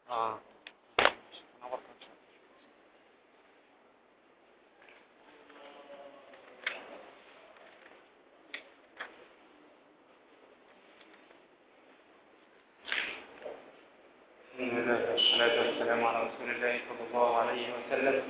اه بسم الله والصلاة والسلام على رسول الله صلى الله عليه وسلم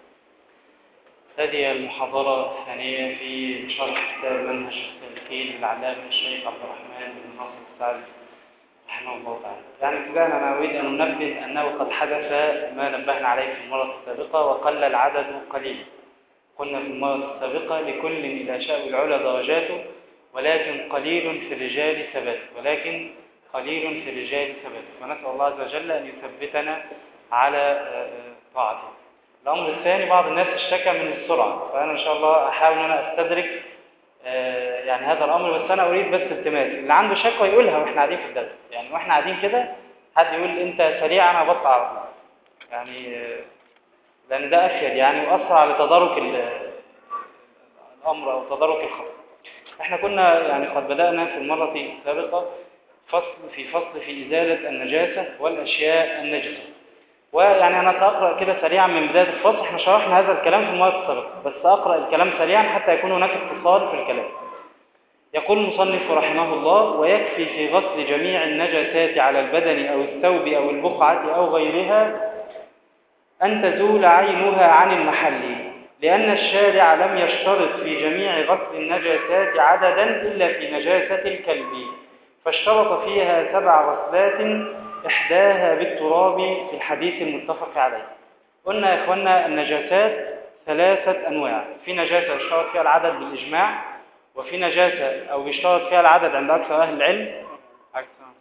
هذه المحاضرة الثانية في شرح كتاب منهج السالكين للعلامة الشيخ عبد الرحمن بن ناصر السعدي رحمه الله تعالى. يعني ابتداء أنا أريد أن ننبه أنه قد حدث ما نبهنا عليه في المرة السابقة وقل العدد قليلا. قلنا في المرة السابقة لكل إذا شاء العلا درجاته ولكن قليل في الرجال ثبات ولكن قليل في الرجال ثبات فنسأل الله عز وجل أن يثبتنا على طاعته الأمر الثاني بعض الناس اشتكى من السرعة فأنا إن شاء الله أحاول أن أنا أستدرك يعني هذا الأمر بس أنا أريد بس التماس اللي عنده شكوى يقولها وإحنا قاعدين في الدرس يعني وإحنا قاعدين كده حد يقول أنت سريع أنا بطلع على طول يعني لأن ده أفيد يعني وأسرع لتدارك الأمر أو تدارك الخطأ احنا كنا يعني قد بدأنا في المرة السابقة فصل في فصل في إزالة النجاسة والأشياء النجسة ويعني أنا سأقرأ كده سريعا من بداية الفصل احنا شرحنا هذا الكلام في المرة السابقة بس أقرأ الكلام سريعا حتى يكون هناك اتصال في الكلام يقول المصنف رحمه الله ويكفي في غسل جميع النجاسات على البدن أو الثوب أو البقعة أو غيرها أن تزول عينها عن المحل لأن الشارع لم يشترط في جميع غسل النجاسات عددا إلا في نجاسة الكلب فاشترط فيها سبع غسلات إحداها بالتراب في الحديث المتفق عليه قلنا يا إخوانا النجاسات ثلاثة أنواع في نجاسة يشترط فيها العدد بالإجماع وفي نجاسة أو يشترط فيها العدد عند أكثر أهل العلم أحسن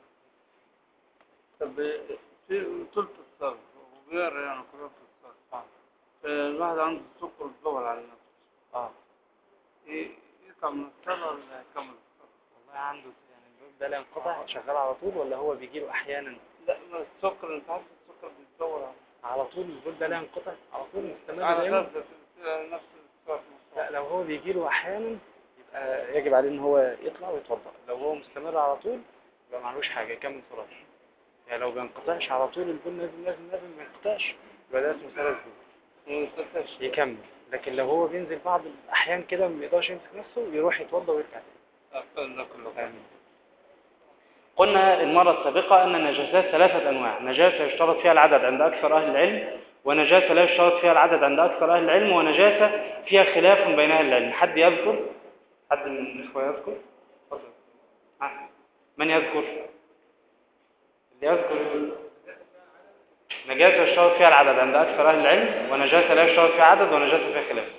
طب في طولة الصرف وغير يعني كرات الصرف الواحد عنده سكر الضغط على نفسه آه إيه يطلع من الصلاة ولا يكمل الصلاة؟ والله عنده يعني الباب ده لا ينقطع شغال على طول ولا هو بيجي له أحيانا لا ما السكر أنت عارف السكر بيتدور على طول الباب ده لا ينقطع على طول مستمر على دايما نفس نفس الصرف لا لو هو بيجي له أحيانا يبقى يجب عليه إن هو يطلع ويتوضأ لو هو مستمر على طول يبقى معلوش حاجة يكمل صلاته يعني لو بينقطعش على طول البول نازل نازل نازل ما ينقطعش يبقى ده اسمه ثلاث بول ما يستطيعش يكمل لكن لو هو بينزل بعض الأحيان كده ما بيقدرش يمسك نفسه يروح يتوضأ ويرجع تاني أقل ده كله آمين. قلنا المرة السابقة أن النجاسات ثلاثة أنواع نجاسة يشترط فيها العدد عند أكثر أهل العلم ونجاسة لا يشترط فيها العدد عند أكثر أهل العلم ونجاسة فيها خلاف بين أهل العلم حد يذكر حد من الإخوة يذكر اتفضل. ها. من يذكر اللي يذكر يقول. نجاسة يشترط فيها العدد عند أكثر أهل العلم ونجاسة لا يشترط فيها عدد ونجاسة فيها خلاف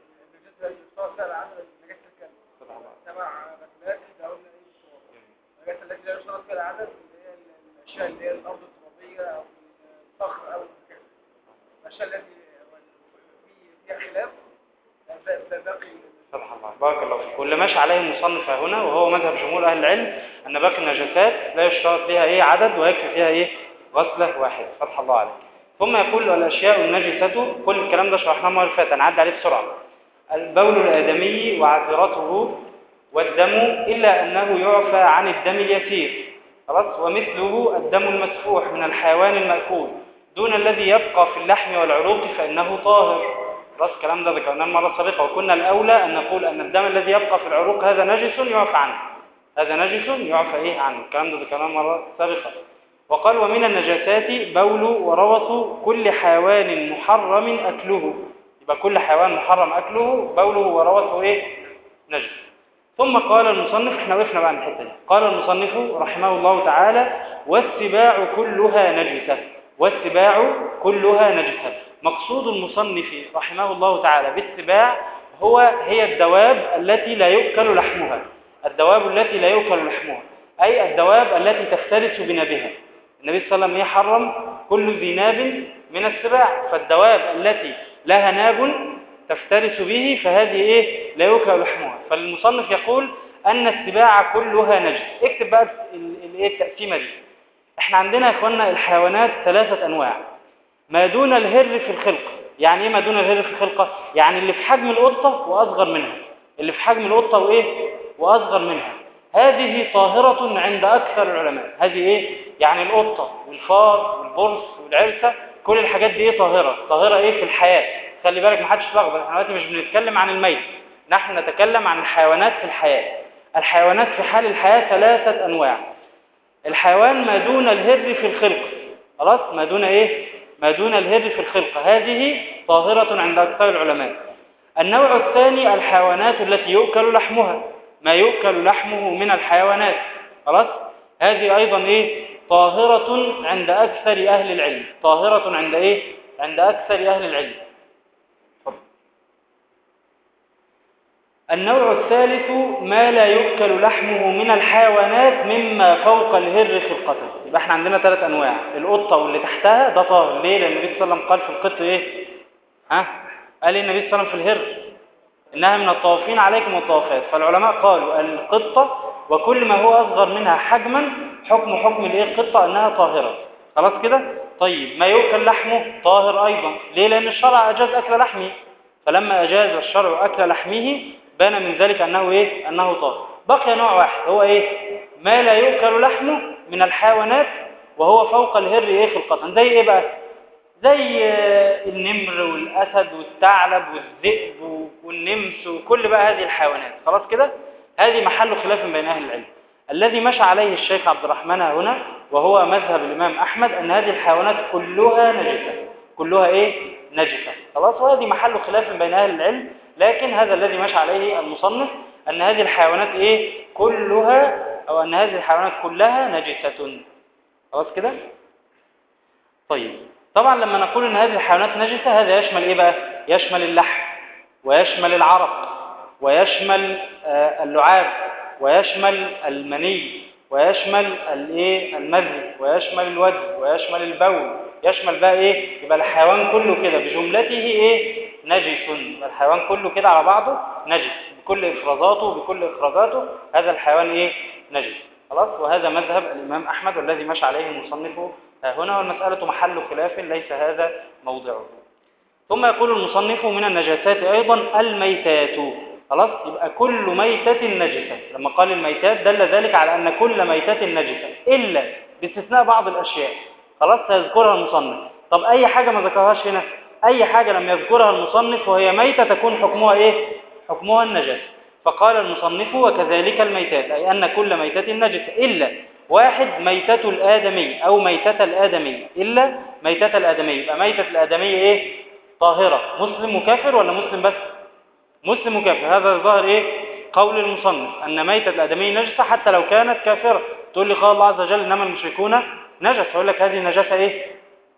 طبعا. سبع غسلات احدى قلنا ايه النجاسه التي لا يشترط فيها العدد اللي هي الاشياء اللي هي الارض الترابيه او الصخر او الكذا الاشياء التي في فيها خلاف ب- ب- باقي سبحان الله بارك الله فيك واللي ماشي عليه المصنف هنا وهو مذهب جمهور اهل العلم ان باقي النجاسات لا يشترط فيها ايه عدد ويكفي فيها ايه غسله واحده فتح الله عليك ثم يقول والاشياء النجسه كل الكلام ده شرحناه المره اللي فاتت هنعدي عليه بسرعه البول الادمي وعذرته والدم الا انه يعفى عن الدم اليسير خلاص ومثله الدم المسفوح من الحيوان المأكول دون الذي يبقى في اللحم والعروق فإنه طاهر خلاص الكلام ده ذكرناه المرة السابقة وكنا الأولى أن نقول أن الدم الذي يبقى في العروق هذا نجس يعفى عنه هذا نجس يعفى إيه عنه الكلام ده ذكرناه المرة السابقة وقال ومن النجاسات بول وروث كل حيوان محرم أكله يبقى كل حيوان محرم أكله بوله وروثه إيه نجس ثم قال المصنف احنا وقفنا بقى عند الحته دي قال المصنف رحمه الله تعالى والسباع كلها نجسه والسباع كلها نجسه مقصود المصنف رحمه الله تعالى بالسباع هو هي الدواب التي لا يؤكل لحمها الدواب التي لا يؤكل لحمها اي الدواب التي تفترس بنابها النبي صلى الله عليه وسلم يحرم كل ذي ناب من السباع فالدواب التي لها ناب تفترس به فهذه ايه لا يؤكل لحمها فالمصنف يقول ان السباع كلها نجس اكتب بقى ال- ال- ايه التقسيمه دي احنا عندنا يا اخوانا الحيوانات ثلاثه انواع ما دون الهر في الخلقه يعني ايه ما دون الهر في الخلقه يعني اللي في حجم القطه واصغر منها اللي في حجم القطه وايه واصغر منها هذه طاهره عند اكثر العلماء هذه ايه يعني القطة والفار والبرص والعرسة كل الحاجات دي ايه طاهرة طاهرة ايه في الحياة خلي بالك محدش يتلخبط احنا دلوقتي مش بنتكلم عن الميت نحن نتكلم عن الحيوانات في الحياة الحيوانات في حال الحياة ثلاثة أنواع الحيوان ما دون الهر في الخلق خلاص ما دون ايه ما دون الهر في الخلق هذه طاهرة عند أكثر العلماء النوع الثاني الحيوانات التي يؤكل لحمها ما يؤكل لحمه من الحيوانات خلاص هذه أيضا إيه طاهرة عند أكثر أهل العلم طاهرة عند إيه عند أكثر أهل العلم النوع الثالث ما لا يؤكل لحمه من الحيوانات مما فوق الهر خلقة يبقى احنا عندنا ثلاث انواع القطة واللي تحتها ده طاهر ليه لان النبي صلى الله عليه وسلم قال في القط ايه ها قال النبي صلى الله عليه وسلم في الهر انها من الطوافين عليكم والطوافات فالعلماء قالوا القطة وكل ما هو اصغر منها حجما حكم حكم الايه القطة انها طاهرة خلاص كده طيب ما يؤكل لحمه طاهر ايضا ليه لان الشرع اجاز اكل لحمه فلما اجاز الشرع اكل لحمه بان من ذلك انه ايه انه طاهر بقي نوع واحد هو ايه ما لا يؤكل لحمه من الحيوانات وهو فوق الهر ايه خلقة زي ايه بقى زي النمر والاسد والثعلب والذئب والنمس وكل بقى هذه الحيوانات خلاص كده هذه محل خلاف بين اهل العلم الذي مشى عليه الشيخ عبد الرحمن هنا وهو مذهب الامام احمد ان هذه الحيوانات كلها نجسه كلها ايه نجسه خلاص وهذه محل خلاف بين اهل العلم لكن هذا الذي مشى عليه المصنف أن هذه الحيوانات إيه كلها أو أن هذه الحيوانات كلها نجسة خلاص كده طيب طبعا لما نقول أن هذه الحيوانات نجسة هذا يشمل إيه بقى يشمل اللحم ويشمل العرق ويشمل آه اللعاب ويشمل المني ويشمل الايه المذي ويشمل الوجه ويشمل البول يشمل بقى ايه يبقى الحيوان كله كده بجملته ايه نجس الحيوان كله كده على بعضه نجس بكل افرازاته بكل اخراجاته هذا الحيوان ايه نجس خلاص وهذا مذهب الامام احمد والذي مشى عليه المصنف هنا والمساله محل خلاف ليس هذا موضعه ثم يقول المصنف من النجاسات ايضا الميتات خلاص يبقى كل ميتة نجسة لما قال الميتات دل ذلك على أن كل ميتة نجسة إلا باستثناء بعض الأشياء خلاص سيذكرها المصنف طب أي حاجة ما ذكرهاش هنا أي حاجة لم يذكرها المصنف وهي ميتة تكون حكمها إيه حكمها النجاسة فقال المصنف وكذلك الميتات أي أن كل ميتة نجسة إلا واحد ميتة الآدمي أو ميتة الآدمي إلا ميتة الآدمي يبقى ميتة الآدمي إيه طاهرة مسلم وكافر ولا مسلم بس مسلم وكافر هذا الظاهر ايه قول المصنف ان ميتة الادمي نجسة حتى لو كانت كافرة تقول لي قال الله عز وجل انما المشركون نجس اقول لك هذه نجاسة ايه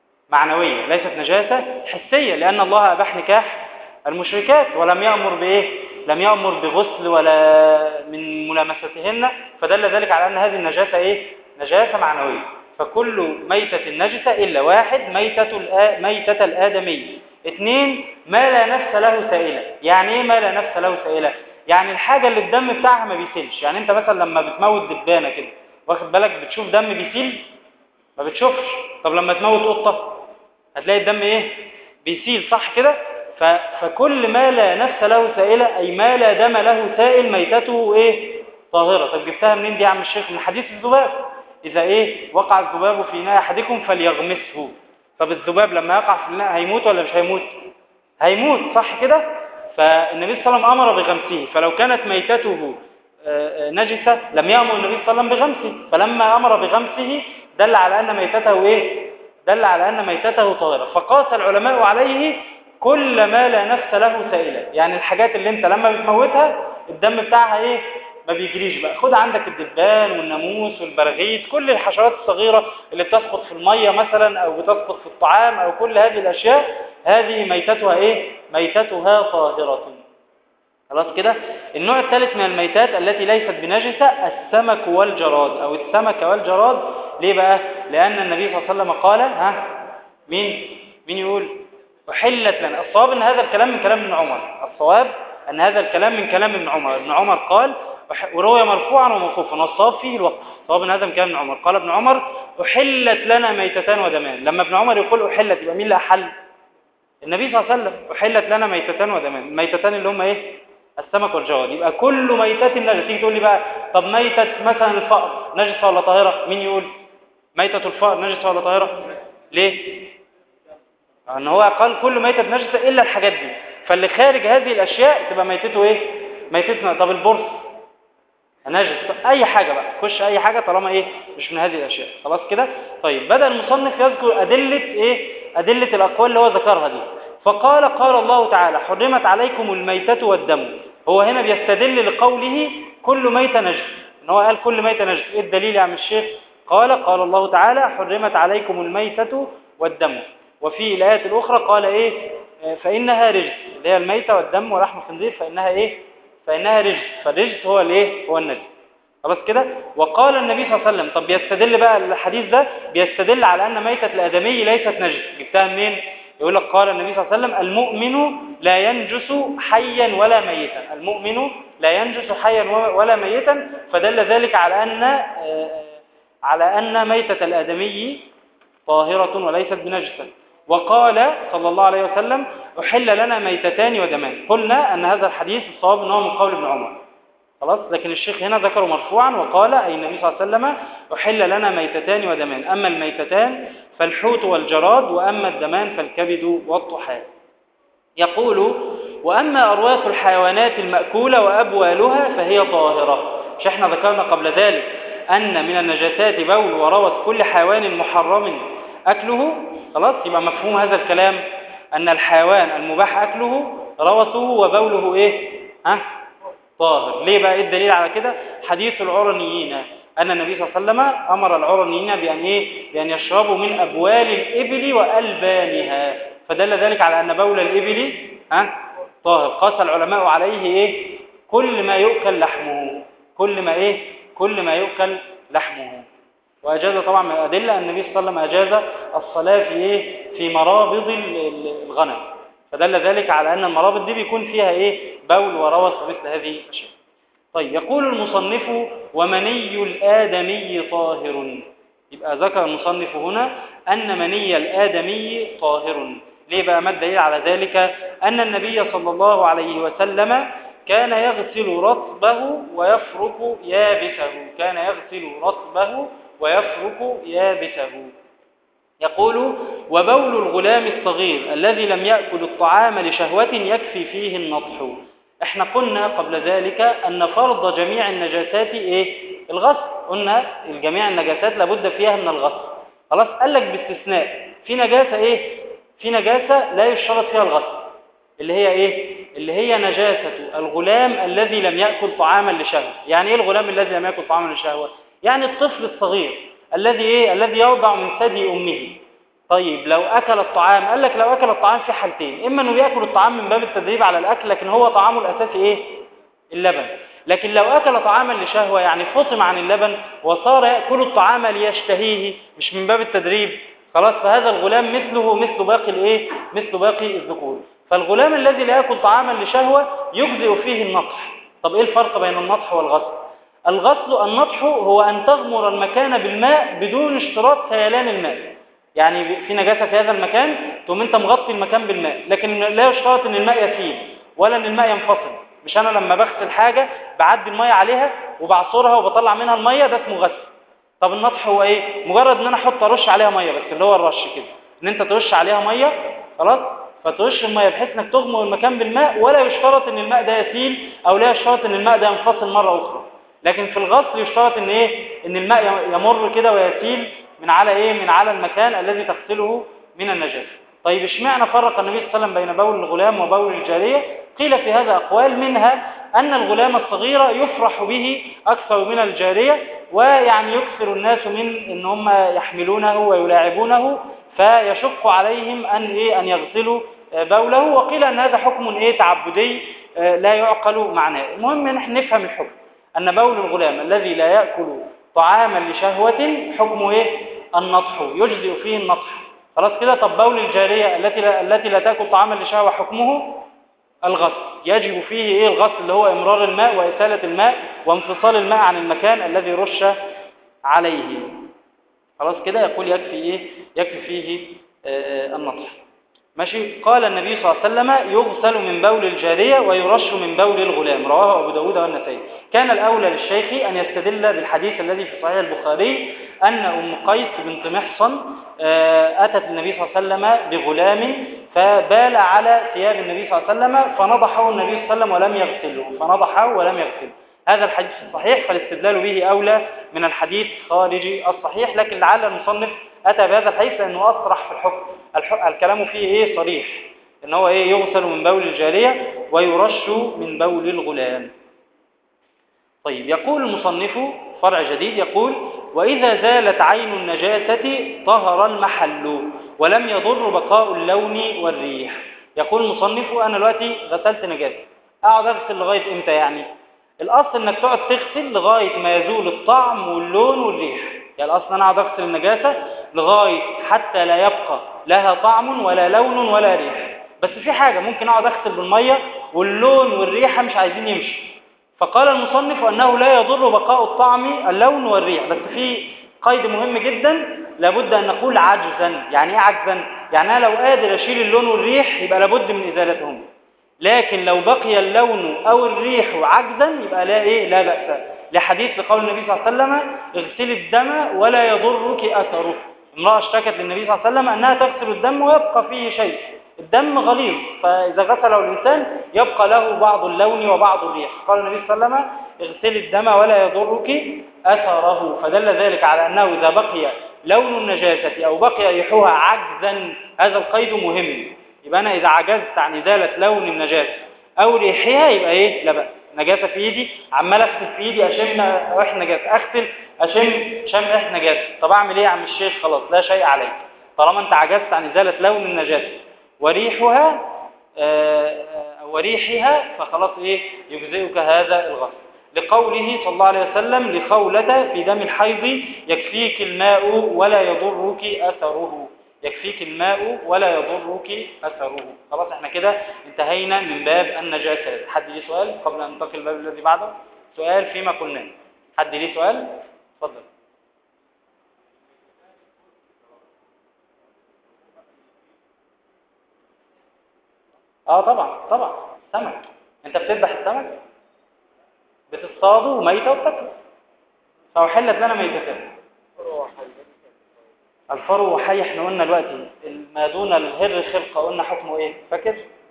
معنوية ليست نجاسة حسية لان الله اباح نكاح المشركات ولم يأمر بايه لم يأمر بغسل ولا من ملامستهن فدل ذلك على ان هذه النجاسة ايه نجاسة معنوية فكل ميتة نجسة الا واحد ميتة الآ... ميتة الادمي اثنين ما لا نفس له سائلة يعني ايه ما لا نفس له سائلة يعني الحاجة اللي الدم بتاعها ما بيسيلش يعني انت مثلا لما بتموت دبانة كده واخد بالك بتشوف دم بيسيل ما بتشوفش طب لما تموت قطة هتلاقي الدم ايه بيسيل صح كده ف... فكل ما لا نفس له سائلة اي ما لا دم له سائل ميتته ايه طاهرة طب جبتها منين دي يا عم الشيخ من حديث الذباب اذا ايه وقع الذباب في اناء احدكم فليغمسه طب الذباب لما يقع في الماء هيموت ولا مش هيموت هيموت صح كده فالنبي صلى الله عليه وسلم امر بغمسه فلو كانت ميتته نجسة لم يأمر النبي صلى الله عليه وسلم بغمسه فلما امر بغمسه دل على ان ميتته ايه دل على ان ميتته طاهرة فقاس العلماء عليه كل ما لا نفس له سائلة يعني الحاجات اللي انت لما بتموتها الدم بتاعها ايه ما بيجريش بقى خد عندك الدبان والناموس والبراغيث كل الحشرات الصغيرة اللي بتسقط في المية مثلا او بتسقط في الطعام او كل هذه الاشياء هذه ميتتها ايه ميتتها طاهرة خلاص كده النوع الثالث من الميتات التي ليست بنجسة السمك والجراد او السمك والجراد ليه بقى لان النبي صلى الله عليه وسلم قال ها مين مين يقول احلت لنا الصواب ان هذا الكلام من كلام ابن عمر الصواب ان هذا الكلام من كلام ابن عمر ابن عمر قال وروي مرفوعا وموقوفا والصواب فيه الوقف صواب ان هذا من كلام ابن عمر قال ابن عمر احلت لنا ميتتان ودمان لما ابن عمر يقول احلت يبقى مين اللي احل النبي صلى الله عليه وسلم احلت لنا ميتتان ودمان الميتتان اللي هم ايه السمك والجواد يبقى كل ميتة نجس تيجي تقول لي بقى طب ميتة مثلا الفأر نجسة ولا طاهرة مين يقول ميتة الفأر نجسة ولا طاهرة ليه ان هو قال كل ميتة نجسة الا الحاجات دي فاللي خارج هذه الاشياء تبقى ميتته ايه ميتتنا طب البرص نجس اي حاجة بقى خش اي حاجة طالما ايه مش من هذه الاشياء خلاص كده طيب بدأ المصنف يذكر ادلة ايه ادلة الاقوال اللي هو ذكرها دي فقال قال الله تعالى حرمت عليكم الميتة والدم هو هنا بيستدل لقوله كل ميتة نجس ان هو قال كل ميتة نجس ايه الدليل يا عم الشيخ قال قال الله تعالى حرمت عليكم الميتة والدم وفي الآيات الأخرى قال إيه آه، فإنها رجس اللي هي الميتة والدم ولحم الخنزير فإنها إيه فإنها رجس فالرجس هو الإيه هو النجس خلاص كده وقال النبي صلى الله عليه وسلم طب بيستدل بقى الحديث ده بيستدل على أن ميتة الآدمي ليست نجس جبتها منين يقول لك قال النبي صلى الله عليه وسلم المؤمن لا ينجس حيا ولا ميتا المؤمن لا ينجس حيا ولا ميتا فدل ذلك على أن آه، على أن ميتة الآدمي طاهرة وليست بنجسة وقال صلى الله عليه وسلم أحل لنا ميتتان ودمان قلنا أن هذا الحديث الصواب أنه من قول ابن عمر خلاص لكن الشيخ هنا ذكره مرفوعا وقال أي النبي صلى الله عليه وسلم أحل لنا ميتتان ودمان أما الميتتان فالحوت والجراد وأما الدمان فالكبد والطحال يقول وأما أرواث الحيوانات المأكولة وأبوالها فهي طاهرة مش احنا ذكرنا قبل ذلك أن من النجاسات بول وروث كل حيوان محرم أكله خلاص يبقى مفهوم هذا الكلام أن الحيوان المباح أكله روثه وبوله إيه ها طاهر ليه بقى إيه الدليل على كده حديث العرنيين أن النبي صلى الله عليه وسلم أمر العرنيين بأن إيه بأن يشربوا من أبوال الإبل وألبانها فدل ذلك على أن بول الإبل ها طاهر قاس العلماء عليه إيه كل ما يؤكل لحمه كل ما إيه كل ما يؤكل لحمه وأجاز طبعا من الأدلة أن النبي صلى الله عليه وسلم أجاز الصلاة في إيه في مرابض ال- ال- الغنم فدل ذلك على أن المرابض دي بيكون فيها إيه بول وروث ومثل هذه الأشياء طيب يقول المصنف ومني الآدمي طاهر يبقى ذكر المصنف هنا أن مني الآدمي طاهر ليه بقى ما الدليل على ذلك أن النبي صلى الله عليه وسلم كان يغسل رطبه ويفرك يابسه كان يغسل رطبه ويفرك يابسه يقول وبول الغلام الصغير الذي لم يأكل الطعام لشهوة يكفي فيه النطح احنا قلنا قبل ذلك أن فرض جميع النجاسات ايه الغسل قلنا الجميع النجاسات لابد فيها من الغسل خلاص قال لك باستثناء في نجاسة ايه في نجاسة لا يشترط فيها الغسل اللي هي ايه اللي هي نجاسة الغلام الذي لم يأكل طعاما لشهوة يعني ايه الغلام الذي لم يأكل طعاما لشهوة يعني الطفل الصغير الذي ايه الذي يرضع من ثدي امه طيب لو اكل الطعام قال لك لو اكل الطعام في حالتين اما انه بياكل الطعام من باب التدريب على الاكل لكن هو طعامه الاساسي ايه اللبن لكن لو اكل طعاما لشهوه يعني فطم عن اللبن وصار ياكل الطعام ليشتهيه مش من باب التدريب خلاص فهذا الغلام مثله مثل باقي الايه مثل باقي الذكور فالغلام الذي لا ياكل طعاما لشهوه يجزئ فيه النطح طب ايه الفرق بين النطح والغسل الغسل النطح هو أن تغمر المكان بالماء بدون اشتراط سيلان الماء يعني في نجاسة في هذا المكان تقوم انت مغطي المكان بالماء لكن لا يشترط ان الماء يسيل ولا ان الماء ينفصل مش انا لما بغسل حاجة بعدي المية عليها وبعصرها وبطلع منها المية ده اسمه غسل طب النطح هو ايه مجرد ان انا احط ارش عليها مية بس اللي هو الرش كده ان انت ترش عليها مية خلاص فترش المية بحيث انك تغمر المكان بالماء ولا يشترط ان الماء ده يسيل او لا يشترط ان الماء ده ينفصل مرة اخرى لكن في الغسل يشترط ان ايه ان الماء يمر كده ويسيل من على ايه من على المكان الذي تغسله من النجاسه طيب اشمعنى فرق النبي صلى الله عليه وسلم بين بول الغلام وبول الجاريه قيل في هذا اقوال منها ان الغلام الصغير يفرح به اكثر من الجاريه ويعني يكثر الناس من ان هم يحملونه ويلاعبونه فيشق عليهم ان ايه ان يغسلوا بوله وقيل ان هذا حكم ايه تعبدي لا يعقل معناه المهم نحن نفهم الحكم أن بول الغلام الذي لا يأكل طعاما لشهوة حكمه إيه؟ النطح يجزئ فيه النطح خلاص كده طب بول الجارية التي لا, التي لا تأكل طعاما لشهوة حكمه الغسل يجب فيه إيه الغسل اللي هو إمرار الماء وإسالة الماء وانفصال الماء عن المكان الذي رش عليه خلاص كده يقول يكفي إيه يكفي فيه آه النطح ماشي قال النبي صلى الله عليه وسلم يغسل من بول الجارية ويرش من بول الغلام رواه أبو داود والنسائي كان الأولى للشيخ أن يستدل بالحديث الذي في صحيح البخاري أن أم قيس بنت محصن آه، أتت النبي صلى الله عليه وسلم بغلام فبال على ثياب النبي صلى الله عليه وسلم فنضحه النبي صلى الله عليه وسلم ولم يغسله فنضحه ولم يغسله هذا الحديث الصحيح فالاستدلال به أولى من الحديث خارجي الصحيح لكن لعل المصنف أتى بهذا الحديث لأنه أصرح في الحكم الح- الكلام فيه إيه صريح إن هو إيه يغسل من بول الجارية ويرش من بول الغلام طيب يقول المصنف فرع جديد يقول وإذا زالت عين النجاسة طهر المحل ولم يضر بقاء اللون والريح يقول المصنف أنا دلوقتي غسلت نجاسة أقعد أغسل لغاية إمتى يعني الأصل إنك تقعد تغسل لغاية ما يزول الطعم واللون والريح يعني الأصل أنا أقعد أغسل النجاسة لغاية حتى لا يبقى لها طعم ولا لون ولا ريح بس في حاجة ممكن أقعد أغسل بالمية واللون والريحة مش عايزين يمشي فقال المصنف أنه لا يضر بقاء الطعم اللون والريح بس في قيد مهم جدا لابد أن نقول عجزا يعني إيه عجزا؟ يعني أنا لو قادر أشيل اللون والريح يبقى لابد من إزالتهم لكن لو بقي اللون أو الريح عجزا يبقى لا إيه لا بأس لحديث لقول النبي صلى الله عليه وسلم اغسلي الدم ولا يضرك أثره امرأة اشتكت للنبي صلى الله عليه وسلم أنها تغسل الدم ويبقى فيه شيء الدم غليظ فإذا غسله الإنسان يبقى له بعض اللون وبعض الريح قال النبي صلى الله عليه وسلم اغسلي الدم ولا يضرك أثره فدل ذلك على أنه إذا بقي لون النجاسة أو بقي ريحها عجزا هذا القيد مهم يبقى أنا إذا عجزت عن إزالة لون النجاسة أو ريحها يبقى إيه لا بأس نجاسة في إيدي عمال أغسل في إيدي أشم ريح نجاسة أغسل أشم شم ريح نجاسة طب أعمل إيه يا عم الشيخ خلاص لا شيء عليك طالما أنت عجزت عن إزالة لون النجاسة وريحها آه، وريحها فخلاص إيه يجزئك هذا الغسل لقوله صلى الله عليه وسلم لخولة في دم الحيض يكفيك الماء ولا يضرك أثره يكفيك الماء ولا يضرك أثره خلاص احنا كده انتهينا من باب النجاسات حد ليه سؤال قبل أن ننتقل الباب الذي بعده سؤال فيما قلناه حد ليه سؤال اتفضل اه طبعا طبعا سمك انت بتذبح السمك بتصطاده ميتة وبتاكله فأحلت لنا ميتتان الفرو وحي احنا قلنا دلوقتي ما دون الهر خلقة قلنا حكمه ايه فاكر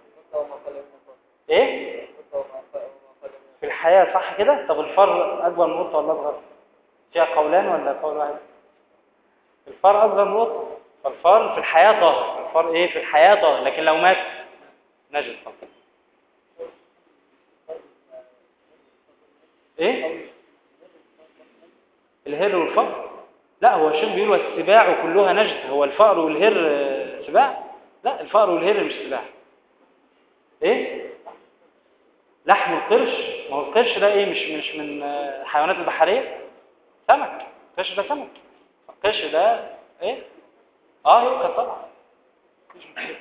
ايه في الحياة صح كده طب الفر اكبر من القطة ولا اصغر فيها قولان ولا قول واحد الفار اصغر من القطة فالفار في الحياة طاهر الفار ايه في الحياة طاهر لكن لو مات نجس طبعا ايه الهر والفأر لا هو الشيخ بيقول السباع كلها نجس هو الفأر والهر آه، سباع لا الفأر والهر مش سباع ايه لحم القرش ما هو القرش ده ايه مش مش من آه، الحيوانات البحرية سمك القرش ده سمك القرش ده ايه اه يؤكل طبعا مفيش مشكلة.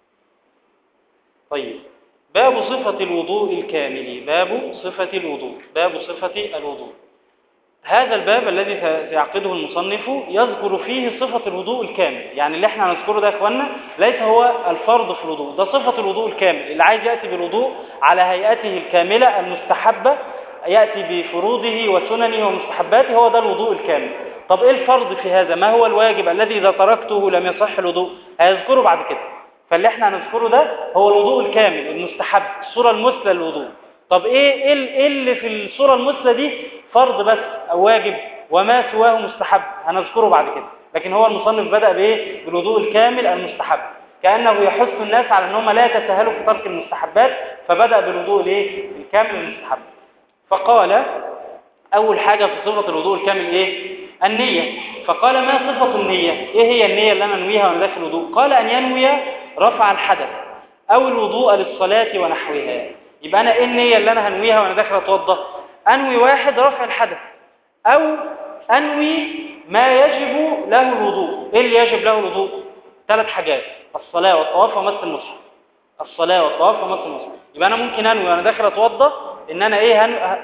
طيب باب صفة الوضوء الكامل باب صفة الوضوء باب صفة الوضوء هذا الباب الذي سيعقده المصنف يذكر فيه صفة الوضوء الكامل يعني اللي احنا هنذكره ده يا اخوانا ليس هو الفرض في الوضوء ده صفة الوضوء الكامل اللي عايز يأتي بالوضوء على هيئته الكاملة المستحبة يأتي بفروضه وسننه ومستحباته هو ده الوضوء الكامل طب ايه الفرض في هذا ما هو الواجب الذي إذا تركته لم يصح الوضوء هيذكره بعد كده فاللي احنا هنذكره ده هو الوضوء الكامل المستحب الصورة المثلى للوضوء طب ايه ايه ال- إيه اللي في الصورة المثلى دي فرض بس او واجب وما سواه مستحب هنذكره بعد كده لكن هو المصنف بدأ بايه بالوضوء الكامل المستحب كأنه يحث الناس على ان هم لا يتساهلوا في ترك المستحبات فبدأ بالوضوء الايه الكامل المستحب فقال اول حاجة في صفة الوضوء الكامل ايه النية فقال ما صفة النية ايه هي النية اللي انا انويها وانا داخل الوضوء قال ان ينوي رفع الحدث او الوضوء للصلاة ونحوها يبقى انا ايه النية اللي انا هنويها وانا داخل اتوضى انوي واحد رفع الحدث او انوي ما يجب له الوضوء ايه اللي يجب له الوضوء ثلاث حاجات الصلاة والطواف ومس المصحف الصلاة والطواف ومس المصحف يبقى انا ممكن انوي وانا داخل اتوضى ان انا ايه هن... ه-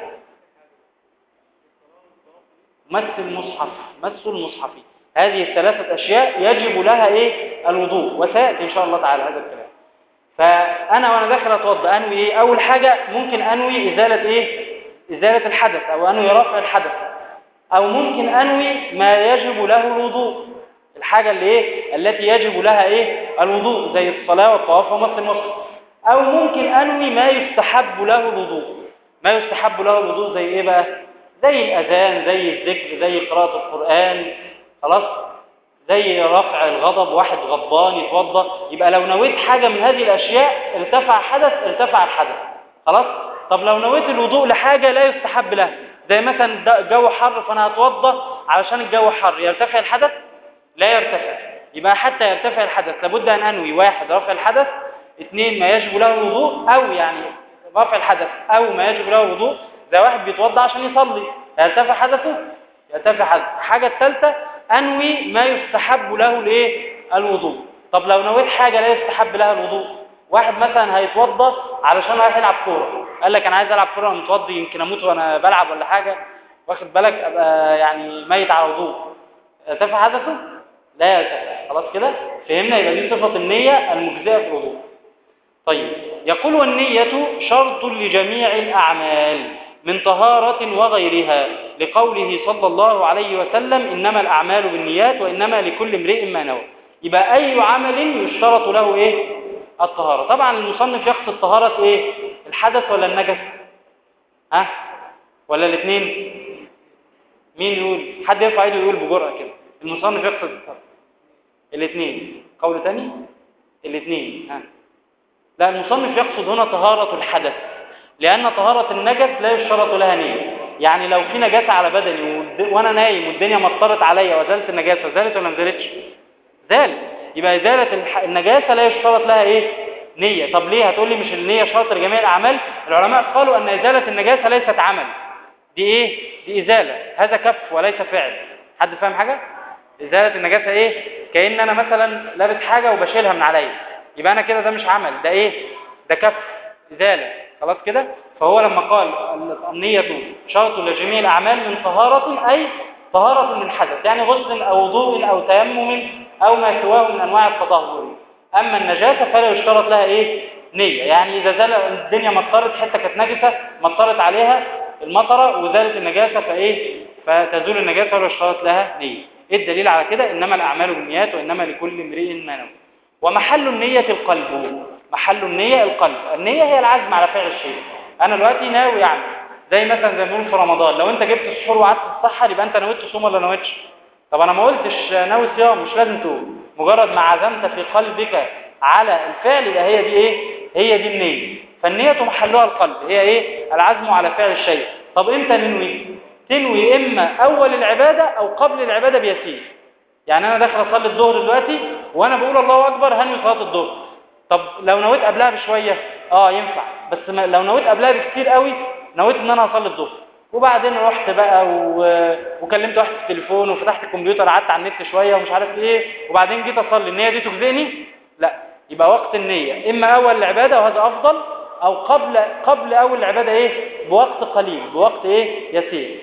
مس المصحف مس المصحف هذه الثلاثة أشياء يجب لها إيه الوضوء وسيأتي إن شاء الله تعالى هذا الكلام فأنا وأنا داخل أتوضأ أنوي إيه أول حاجة ممكن أنوي إزالة إيه إزالة الحدث أو أنوي رفع الحدث او ممكن انوي ما يجب له الوضوء الحاجة اللي ايه التي يجب لها ايه الوضوء زي الصلاة والطواف ومس المصحف او ممكن انوي ما يستحب له الوضوء ما يستحب له الوضوء زي ايه بقى زي الاذان زي الذكر زي قراءة القرآن خلاص زي رفع الغضب واحد غضبان يتوضى يبقى لو نويت حاجة من هذه الاشياء ارتفع حدث ارتفع الحدث خلاص طب لو نويت الوضوء لحاجة لا يستحب لها زي مثلا ده جو حر فانا هتوضى علشان الجو حر يرتفع الحدث لا يرتفع يبقى حتى يرتفع الحدث لابد ان انوي واحد رفع الحدث اثنين ما يجب له الوضوء او يعني رفع الحدث او ما يجب له الوضوء زي واحد بيتوضى عشان يصلي يرتفع حدثه يرتفع حدث الحاجه الثالثه انوي ما يستحب له الايه الوضوء طب لو نويت حاجه لا يستحب لها الوضوء واحد مثلا هيتوضى علشان رايح يلعب كوره قال لك انا عايز العب كوره متوضي يمكن اموت وانا بلعب ولا حاجه واخد بالك ابقى يعني ميت على وضوء ارتفع حدثه لا يرتفع خلاص كده فهمنا يبقى دي صفه النيه المجزئه في الوضوء طيب يقول والنية شرط لجميع الأعمال من طهارة وغيرها لقوله صلى الله عليه وسلم إنما الأعمال بالنيات وإنما لكل امرئ ما نوى يبقى أي عمل يشترط له إيه الطهارة طبعا المصنف يقصد طهارة إيه الحدث ولا النجس ها ولا الاثنين مين يقول حد يرفع ايده يقول بجرأة كده المصنف يقصد الاثنين قول تاني الاثنين ها لا المصنف يقصد هنا طهارة الحدث لأن طهارة النجس لا يشترط لها نية يعني لو في نجاسة على بدني والد- وأنا نايم والدنيا مطرت عليا وزالت النجاسة زالت ولا ما زالتش؟ زالت يبقى إزالة الح- النجاسة لا يشترط لها إيه؟ نية طب ليه هتقول لي مش النية شرط لجميع الأعمال العلماء قالوا أن إزالة النجاسة ليست عمل دي إيه؟ دي إزالة هذا كف وليس فعل حد فاهم حاجة؟ إزالة النجاسة إيه؟ كأن أنا مثلا لابس حاجة وبشيلها من عليا يبقى أنا كده ده مش عمل ده إيه؟ ده كف إزالة خلاص كده؟ فهو لما قال النية شرط لجميع الأعمال من طهارة أي طهارة للحدث يعني غسل أو وضوء أو تيمم أو ما سواه من أنواع التطهر أما النجاسة فلا يشترط لها إيه؟ نية يعني إذا زال الدنيا مطرت حتة كانت نجسة مطرت عليها المطرة وزالت النجاسة فإيه؟ فتزول النجاسة ولا يشترط لها نية إيه الدليل على كده؟ إنما الأعمال بالنيات وإنما لكل امرئ ما نوى ومحل النية القلب محل النية القلب النية هي العزم على فعل الشيء أنا دلوقتي ناوي يعني زي مثلا زي ما بنقول في رمضان لو أنت جبت السحور وقعدت تتسحر يبقى أنت نويت تصوم ولا نويتش طب أنا ما قلتش ناوي صيام مش لازم تقول مجرد ما عزمت في قلبك على الفعل يبقى هي دي إيه هي دي النية فالنية محلها القلب هي إيه العزم على فعل الشيء طب إمتى ننوي تنوي إما أول العبادة أو قبل العبادة بيسير يعني أنا داخل أصلي الظهر دلوقتي وأنا بقول الله أكبر هنوي صلاة الظهر طب لو نويت قبلها بشوية اه ينفع بس ما لو نويت قبلها بكتير قوي نويت ان انا هصلي الظهر وبعدين رحت بقى و... وكلمت واحد في التليفون وفتحت الكمبيوتر قعدت على النت شوية ومش عارف ايه وبعدين جيت اصلي النية دي تجزئني لا يبقى وقت النية اما اول العبادة وهذا افضل او قبل قبل اول العبادة ايه بوقت قليل بوقت ايه يسير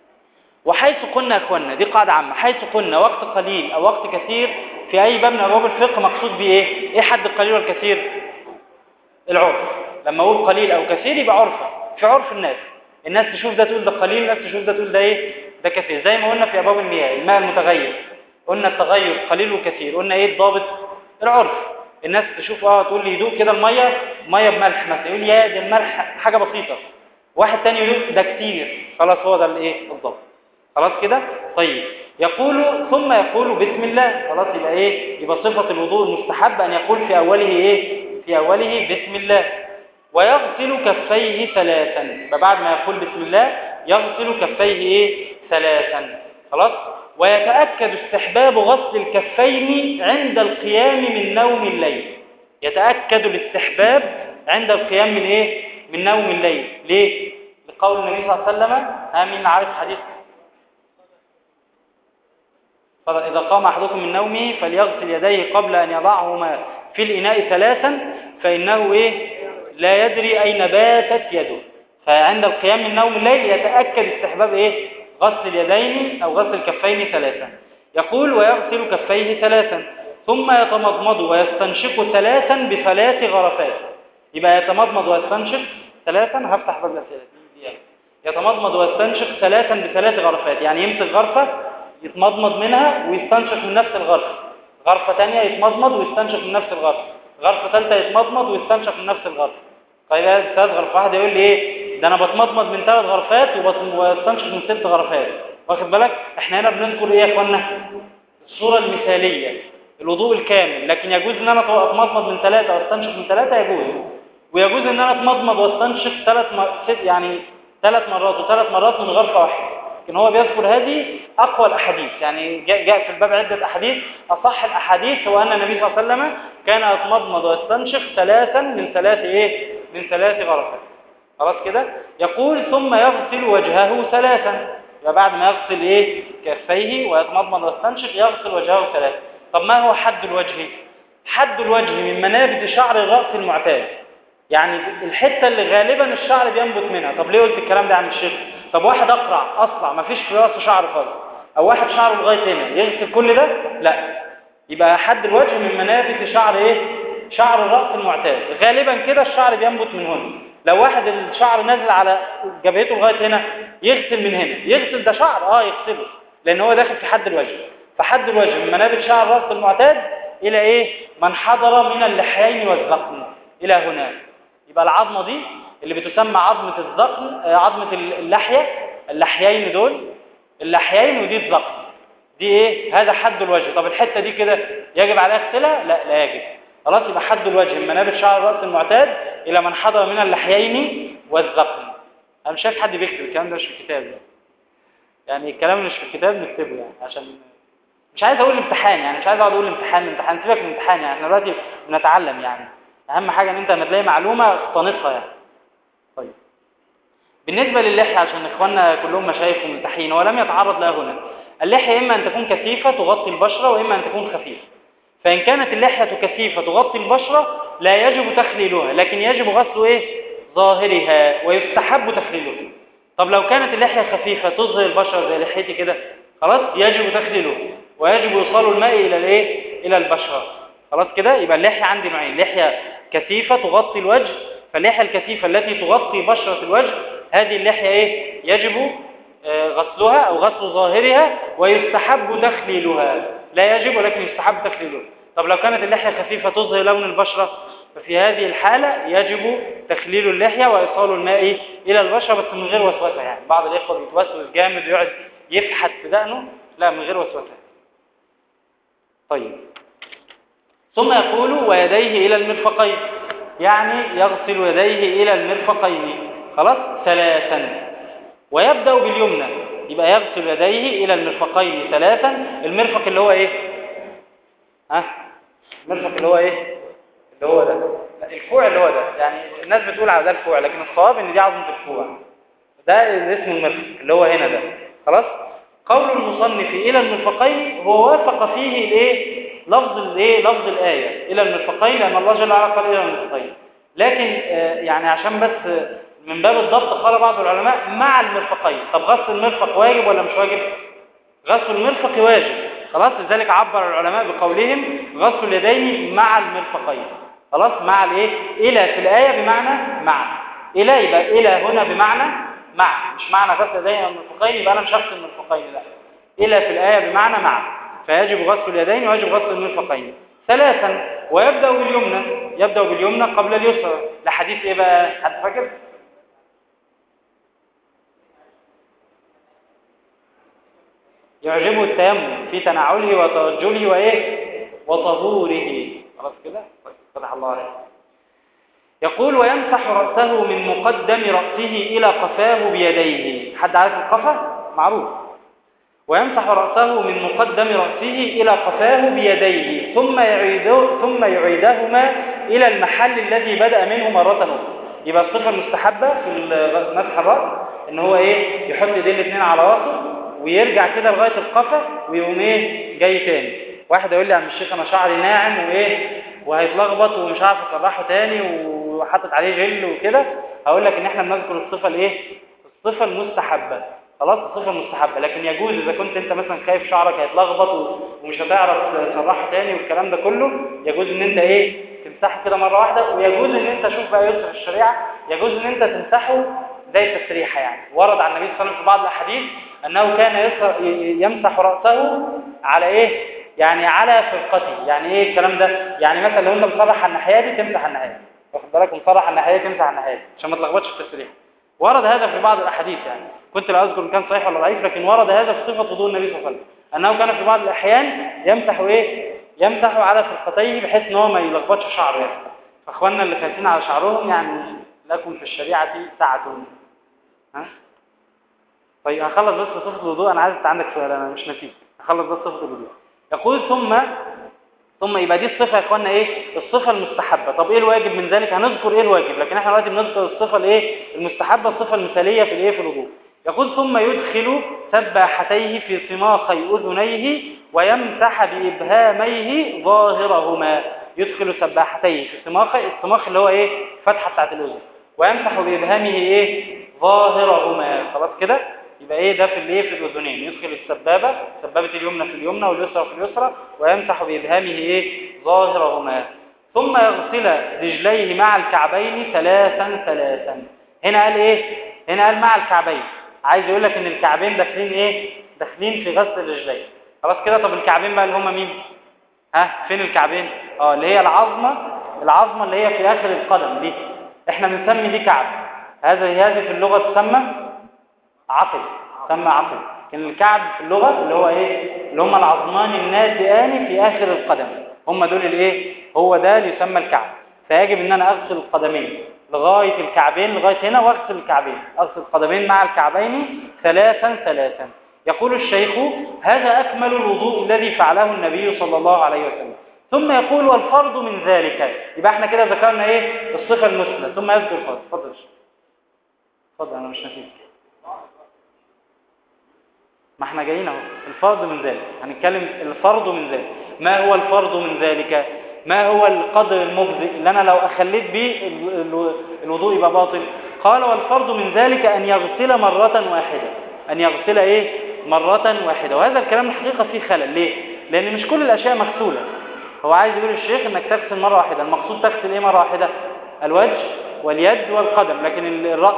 وحيث قلنا يا اخوانا دي قاعدة عامة حيث قلنا وقت قليل او وقت كثير في اي باب من ابواب الفقه مقصود بيه ايه ايه حد القليل والكثير العرف لما اقول قليل او كثير يبقى عرفا في عرف الناس الناس تشوف ده تقول ده قليل الناس تشوف ده تقول ده ايه ده كثير زي ما قلنا في ابواب المياه الماء المتغير قلنا التغير قليل وكثير قلنا ايه الضابط العرف الناس تشوف اه تقول لي يدوق كده الميه ميه بملح مثلا يقول يا دي الملح حاجه بسيطه واحد تاني يقول ده كتير خلاص هو ده الايه الضابط خلاص كده طيب يقول ثم يقول بسم الله خلاص يبقى ايه يبقى صفة الوضوء المستحب ان يقول في اوله ايه في اوله بسم الله ويغسل كفيه ثلاثا يبقى بعد ما يقول بسم الله يغسل كفيه ايه ثلاثا خلاص ويتأكد استحباب غسل الكفين عند القيام من نوم الليل يتأكد الاستحباب عند القيام من ايه من نوم الليل ليه لقول النبي صلى الله عليه وسلم امين عارف حديث إذا قام أحدكم من نومه فليغسل يديه قبل أن يضعهما في الإناء ثلاثا فإنه إيه لا يدري أين باتت يده فعند القيام من نوم الليل يتأكد استحباب إيه غسل اليدين أو غسل الكفين ثلاثا يقول ويغسل كفيه ثلاثا ثم يتمضمض ويستنشق ثلاثا بثلاث غرفات يبقى يتمضمض ويستنشق ثلاثا هفتح باب الأسئلة يتمضمض ويستنشق ثلاثا بثلاث غرفات يعني يمسك غرفة يتمضمض منها ويستنشق من نفس الغرفة غرفة تانية يتمضمض ويستنشق من نفس الغرفة غرفة ثالثة يتمضمض ويستنشق من نفس الغرفة طيب ثلاث غرفة واحد يقول لي ايه ده انا بتمضمض من ثلاث غرفات وبت- واستنشق من ست غرفات واخد بالك احنا هنا بنذكر ايه يا اخوانا الصورة المثالية الوضوء الكامل لكن يجوز ان انا اتمضمض من ثلاثة واستنشق من ثلاثة يجوز ويجوز ان انا اتمضمض واستنشق ثلاث م... ست يعني ثلاث مرات وثلاث مرات من غرفة واحدة لكن هو بيذكر هذه اقوى الاحاديث يعني جاء, جاء في الباب عدة احاديث اصح الاحاديث هو ان النبي صلى الله عليه وسلم كان يتمضمض ويستنشق ثلاثا من ثلاث ايه من ثلاث غرفات خلاص كده يقول ثم يغسل وجهه ثلاثا يبقى بعد ما يغسل ايه كفيه ويتمضمض ويستنشق يغسل وجهه ثلاثا طب ما هو حد الوجه حد الوجه من منابت شعر الراس المعتاد يعني الحته اللي غالبا الشعر بينبت منها طب ليه قلت الكلام ده عن الشيخ طب واحد اقرع اصلع ما فيش في راسه شعر خالص او واحد شعره لغايه هنا يغسل كل ده لا يبقى حد الوجه من منابت شعر ايه شعر الراس المعتاد غالبا كده الشعر بينبت من هنا لو واحد الشعر نازل على جبهته لغايه هنا يغسل من هنا يغسل ده شعر اه يغسله لان هو داخل في حد الوجه فحد الوجه من منابت شعر الراس المعتاد الى ايه من حضر من اللحيين والذقن الى هنا يبقى العظمه دي اللي بتسمى عظمه الذقن آه، عظمه اللحيه اللحيين دول اللحيين ودي الذقن دي ايه هذا حد الوجه طب الحته دي كده يجب عليها اغسلها لا لا يجب خلاص يبقى حد الوجه من منابت شعر الراس المعتاد الى من حضر من اللحيين والذقن انا مش شايف حد بيكتب الكلام ده مش في الكتاب يعني. يعني الكلام اللي مش في الكتاب نكتبه يعني عشان مش عايز اقول امتحان يعني مش عايز اقعد اقول امتحان امتحان سيبك من الامتحان يعني احنا دلوقتي بنتعلم يعني اهم حاجه ان انت لما تلاقي معلومه اقتنصها يعني طيب بالنسبه للحيه عشان اخواننا كلهم مشايخ وملتحين ولم يتعرض لها هنا اللحيه اما ان تكون كثيفه تغطي البشره واما ان تكون خفيفه فان كانت اللحيه كثيفه تغطي البشره لا يجب تخليلها لكن يجب غسل ايه ظاهرها ويستحب تخليلها طب لو كانت اللحيه خفيفه تظهر البشره زي لحيتي كده خلاص يجب تخليلها ويجب ايصال الماء الى الايه الى البشره خلاص كده يبقى اللحيه عندي نوعين لحيه كثيفه تغطي الوجه فاللحيه الكثيفه التي تغطي بشره الوجه هذه اللحيه ايه يجب آه، غسلها او غسل ظاهرها ويستحب تخليلها لا يجب ولكن يستحب تخليلها طب لو كانت اللحيه خفيفه تظهر لون البشره ففي هذه الحاله يجب تخليل اللحيه وايصال الماء الى البشره بس من غير وسوسه يعني بعض الاخوه بيتوسوس جامد ويقعد يفحت في دقنه لا من غير وسوسه طيب ثم يقول ويديه إلى المرفقين يعني يغسل يديه إلى المرفقين خلاص ثلاثا ويبدأ باليمنى يبقى يغسل يديه إلى المرفقين ثلاثا المرفق اللي هو إيه ها المرفق اللي هو إيه اللي هو ده لا، الكوع اللي هو ده يعني الناس بتقول على ده الكوع لكن الصواب ان دي عظمة الكوع ده اللي اسمه المرفق اللي هو هنا ده خلاص قول المصنف إلى المرفقين هو وافق فيه الايه لفظ الايه لفظ الآية إلى المرفقين لأن الله جل وعلا قال إلى المرفقين لكن آه، يعني عشان بس آه، من باب الضبط قال بعض العلماء مع المرفقين طب غسل المرفق واجب ولا مش واجب غسل المرفق واجب خلاص لذلك عبر العلماء بقولهم غسل اليدين مع المرفقين خلاص مع الايه الى في الايه بمعنى مع الى يبقى الى هنا بمعنى مع مش معنى غسل اليدين والمرفقين يبقى انا مش هغسل المرفقين لا الى في الايه بمعنى مع فيجب غسل اليدين ويجب غسل المرفقين ثلاثا ويبدا باليمنى يبدا باليمنى قبل اليسرى لحديث ايه بقى حد فاكر يعجبه التيمم في تنعله وترجله وايه وطهوره خلاص كده طيب فتح الله عليك يقول ويمسح رأسه من مقدم رأسه إلى قفاه بيديه حد عارف القفا معروف ويمسح رأسه من مقدم رأسه إلى قفاه بيديه ثم يعيده ثم يعيدهما إلى المحل الذي بدأ منه مرة أخرى يبقى الصفة المستحبة في مسح الرأس إن هو إيه يحط ايديه الاثنين على رأسه ويرجع كده لغاية القفا ويقوم إيه جاي تاني واحد يقول لي يا عم الشيخ أنا شعري ناعم وإيه وهيتلخبط ومش عارف أسرحه تاني وحاطط عليه جل وكده هقول لك إن إحنا بنذكر الصفة الإيه الصفة المستحبة خلاص الصفة المستحبة لكن يجوز إذا كنت أنت مثلا خايف شعرك هيتلخبط و- ومش هتعرف تسرحه تاني والكلام ده كله يجوز إن أنت إيه تمسحه كده مرة واحدة ويجوز إن أنت شوف بقى يسر الشريعة يجوز إن أنت تمسحه زي التسريحة يعني ورد عن النبي صلى الله عليه وسلم في بعض الأحاديث أنه كان يسر- ي- يمسح رأسه على إيه يعني على فرقته يعني إيه الكلام ده يعني مثلا لو أنت مصرح على الناحية دي تمسح على الناحية دي واخد بالك مصرح على الناحية دي تمسح على الناحية دي عشان ما تلخبطش في التسريح ورد هذا في بعض الأحاديث يعني كنت لا أذكر إن كان صحيح ولا ضعيف لكن ورد هذا في صفة وضوء النبي صلى الله عليه وسلم أنه كان في بعض الأحيان يمسح إيه يمسح على فرقتيه بحيث ان هو ما يلخبطش شعره يعني فاخواننا اللي خايفين على شعرهم يعني لكم في الشريعة ساعة ها طيب هخلص بس صفة الوضوء انا عايز عندك سؤال انا مش نسيت هخلص بس صفة الوضوء يقول ثم ثم يبقى دي الصفة يا اخوانا ايه الصفة المستحبة طب ايه الواجب من ذلك هنذكر ايه الواجب لكن احنا دلوقتي بنذكر الصفة الايه المستحبة الصفة المثالية في الايه في الوضوء يقول ثم يدخل سباحتيه في صماخي اذنيه ويمسح بابهاميه ظاهرهما يدخل سباحتيه في صماخ الصماخ اللي هو ايه الفتحه بتاعت الاذن ويمسح بابهامه ايه ظاهرهما خلاص كده يبقى ايه ده في الايه في الاذنين يدخل السبابه سبابه اليمنى في اليمنى واليسرى في اليسرى ويمسح بابهامه ايه ظاهرهما ثم يغسل رجليه مع الكعبين ثلاثا ثلاثا هنا قال ايه هنا قال مع الكعبين عايز يقول لك ان الكعبين داخلين ايه داخلين في غسل الرجلين خلاص كده طب الكعبين بقى اللي هم مين ها فين الكعبين اه اللي هي العظمه العظمه اللي هي في اخر القدم دي احنا بنسمي دي كعب هذه هذه في اللغه تسمى عقل تسمى عقل لكن الكعب في اللغه اللي هو ايه اللي هم العظمان الناتئان في اخر القدم هم دول الايه هو ده اللي يسمى الكعب فيجب ان انا اغسل القدمين لغايه الكعبين لغايه هنا واغسل الكعبين اغسل القدمين مع الكعبين ثلاثا ثلاثا يقول الشيخ هذا أكمل الوضوء الذي فعله النبي صلى الله عليه وسلم ثم يقول والفرض من ذلك يبقى احنا كده ذكرنا ايه الصفة المثلى ثم يذكر الفرض اتفضل يا شيخ. اتفضل انا مش نسيت ما احنا جايين اهو الفرض من ذلك هنتكلم الفرض من ذلك ما هو الفرض من ذلك ما هو القدر المجزئ اللي انا لو اخليت بيه ال- ال- الوضوء يبقى باطل قال والفرض من ذلك ان يغسل مرة واحدة ان يغسل ايه مرة واحدة وهذا الكلام الحقيقة فيه خلل ليه لان مش كل الاشياء مغسولة هو عايز يقول الشيخ انك تغسل مرة واحدة المقصود تغسل ايه مرة واحدة الوجه واليد والقدم لكن ال- الرأس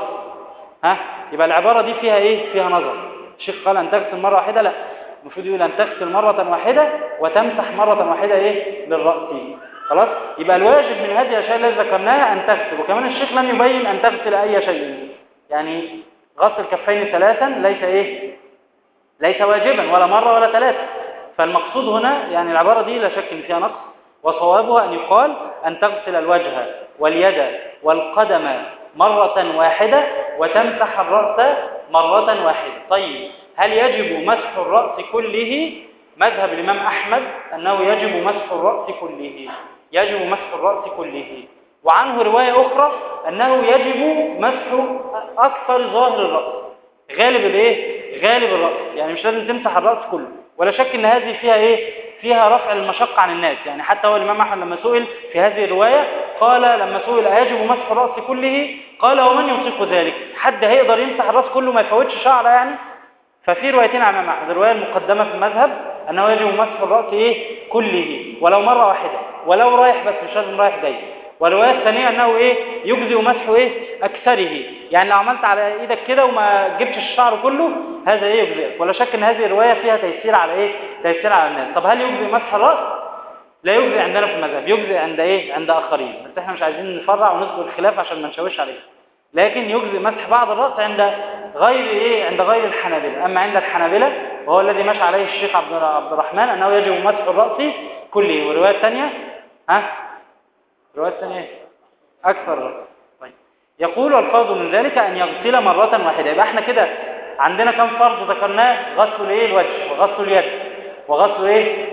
ها يبقى العبارة دي فيها ايه فيها نظر الشيخ قال ان تغسل مرة واحدة لا المفروض يقول ان تغسل مرة واحدة وتمسح مرة واحدة ايه للرأس خلاص يبقى الواجب من هذه الاشياء التي ذكرناها ان تغسل وكمان الشيخ لم يبين ان تغسل اي شيء يعني غسل كفين ثلاثا ليس ايه ليس واجبا ولا مرة ولا ثلاثة فالمقصود هنا يعني العبارة دي لا شك ان فيها نقص وصوابها أن يقال أن تغسل الوجه واليد والقدم مرة واحدة وتمسح الرأس مرة واحدة طيب هل يجب مسح الرأس كله مذهب الإمام أحمد أنه يجب مسح الرأس كله يجب مسح الرأس كله وعنه رواية أخرى أنه يجب مسح أكثر ظاهر الرأس غالب الايه غالب الرأس يعني مش لازم تمسح الرأس كله ولا شك ان هذه فيها ايه فيها رفع المشقة عن الناس يعني حتى هو الامام احمد لما سئل في هذه الرواية قال لما سئل ايجب مسح الرأس كله قال ومن يطيق ذلك حد هيقدر يمسح الرأس كله ما يفوتش شعره يعني ففي روايتين عن الامام احمد الرواية المقدمة في المذهب انه يجب مسح الرأس ايه كله ولو مرة واحدة ولو رايح بس مش لازم رايح جاي والرواية الثانية أنه إيه يجزئ مسحه إيه أكثره يعني لو عملت على إيدك كده وما جبتش الشعر كله هذا إيه يجزئك ولا شك أن هذه الرواية فيها تيسير على إيه تيسير على الناس طب هل يجزئ مسح الرأس لا يجزئ عندنا في المذهب يجزئ عند إيه عند آخرين بس إحنا مش عايزين نفرع ونذكر الخلاف عشان ما نشوش عليه لكن يجزئ مسح بعض الرأس عند غير إيه عند غير الحنابلة أما عند الحنابلة وهو الذي مشى عليه الشيخ عبد عبد الرحمن أنه يجب مسح الرأس كله والرواية الثانية ها الرواية الثانية إيه؟ أكثر طيب يقول والفرض من ذلك أن يغسل مرة واحدة يبقى احنا كده عندنا كم فرض ذكرناه غسل ايه الوجه وغسل اليد وغسل ايه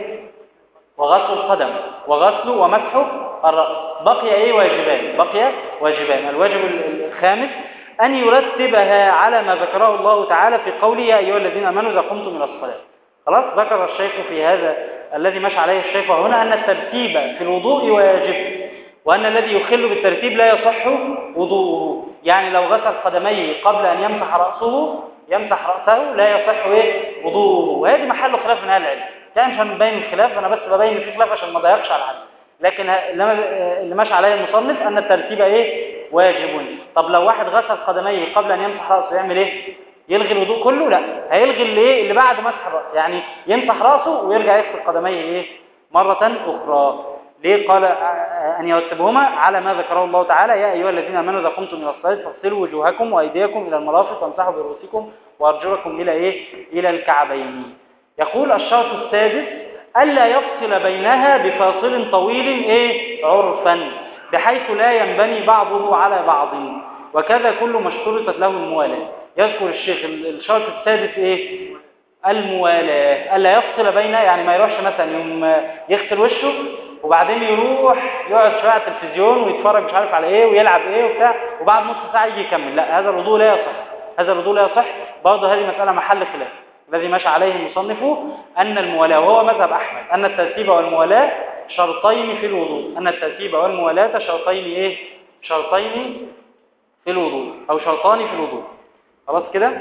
وغسل القدم وغسل ومسح الرأس بقي ايه واجبان بقي واجبان الواجب الخامس أن يرتبها على ما ذكره الله تعالى في قوله يا أيها الذين آمنوا إذا قمتم إلى الصلاة خلاص ذكر الشيخ في هذا الذي مشى عليه الشيخ هنا أن الترتيب في الوضوء واجب وأن الذي يخل بالترتيب لا يصح وضوءه يعني لو غسل قدميه قبل أن يمسح رأسه يمسح رأسه لا يصح إيه وضوءه وهذه محل خلاف من أهل العلم يعني مش هنبين الخلاف أنا بس ببين في خلاف عشان ما ضيقش على حد لكن اللي ماشي عليه المصنف أن الترتيب إيه واجب طب لو واحد غسل قدميه قبل ان يمسح راسه يعمل ايه يلغي الوضوء كله لا هيلغي اللي ايه اللي بعد مسح الراس يعني يمسح راسه ويرجع يغسل قدميه ايه مره اخرى ليه قال آه، ان يرتبهما على ما ذكره الله تعالى يا ايها الذين امنوا اذا قمتم الى الصلاه فاغسلوا وجوهكم وايديكم الى المرافق وامسحوا برؤوسكم وارجلكم الى ايه الى الكعبين يقول الشرط السادس الا يفصل بينها بفاصل طويل ايه عرفا بحيث لا ينبني بعضه على بعض وكذا كل ما اشترطت له الموالاه يذكر الشيخ ال- الشرط السادس ايه الموالاة ألا يفصل بينها يعني ما يروحش مثلا يوم يغسل وشه وبعدين يروح يقعد شوية على التلفزيون ويتفرج مش عارف على ايه ويلعب ايه وبتاع وبعد نص ساعة يجي يكمل لا هذا الوضوء لا يصح هذا الوضوء لا يصح برضه هذه مسألة محل خلاف الذي مشى عليه المصنف أن الموالاة وهو مذهب أحمد أن الترتيب والموالاة شرطين في الوضوء أن الترتيب والموالاة شرطين إيه شرطين في الوضوء أو شرطان في الوضوء خلاص كده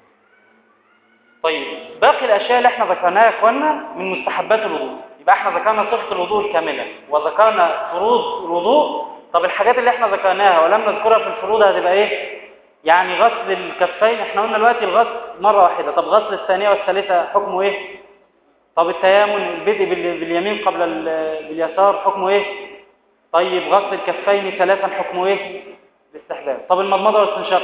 طيب باقي الأشياء اللي احنا ذكرناها يا اخوانا من مستحبات الوضوء يبقى احنا ذكرنا صفة الوضوء الكاملة وذكرنا فروض الوضوء طب الحاجات اللي احنا ذكرناها ولم نذكرها في الفروض هتبقى ايه يعني غسل الكفين احنا قلنا دلوقتي الغسل مرة واحدة طب غسل الثانية والثالثة حكمه ايه طب التيامن البدء بال- باليمين قبل ال- باليسار حكمه ايه طيب غسل الكفين ثلاثا حكمه ايه الاستحباب طب المضمضة والاستنشاق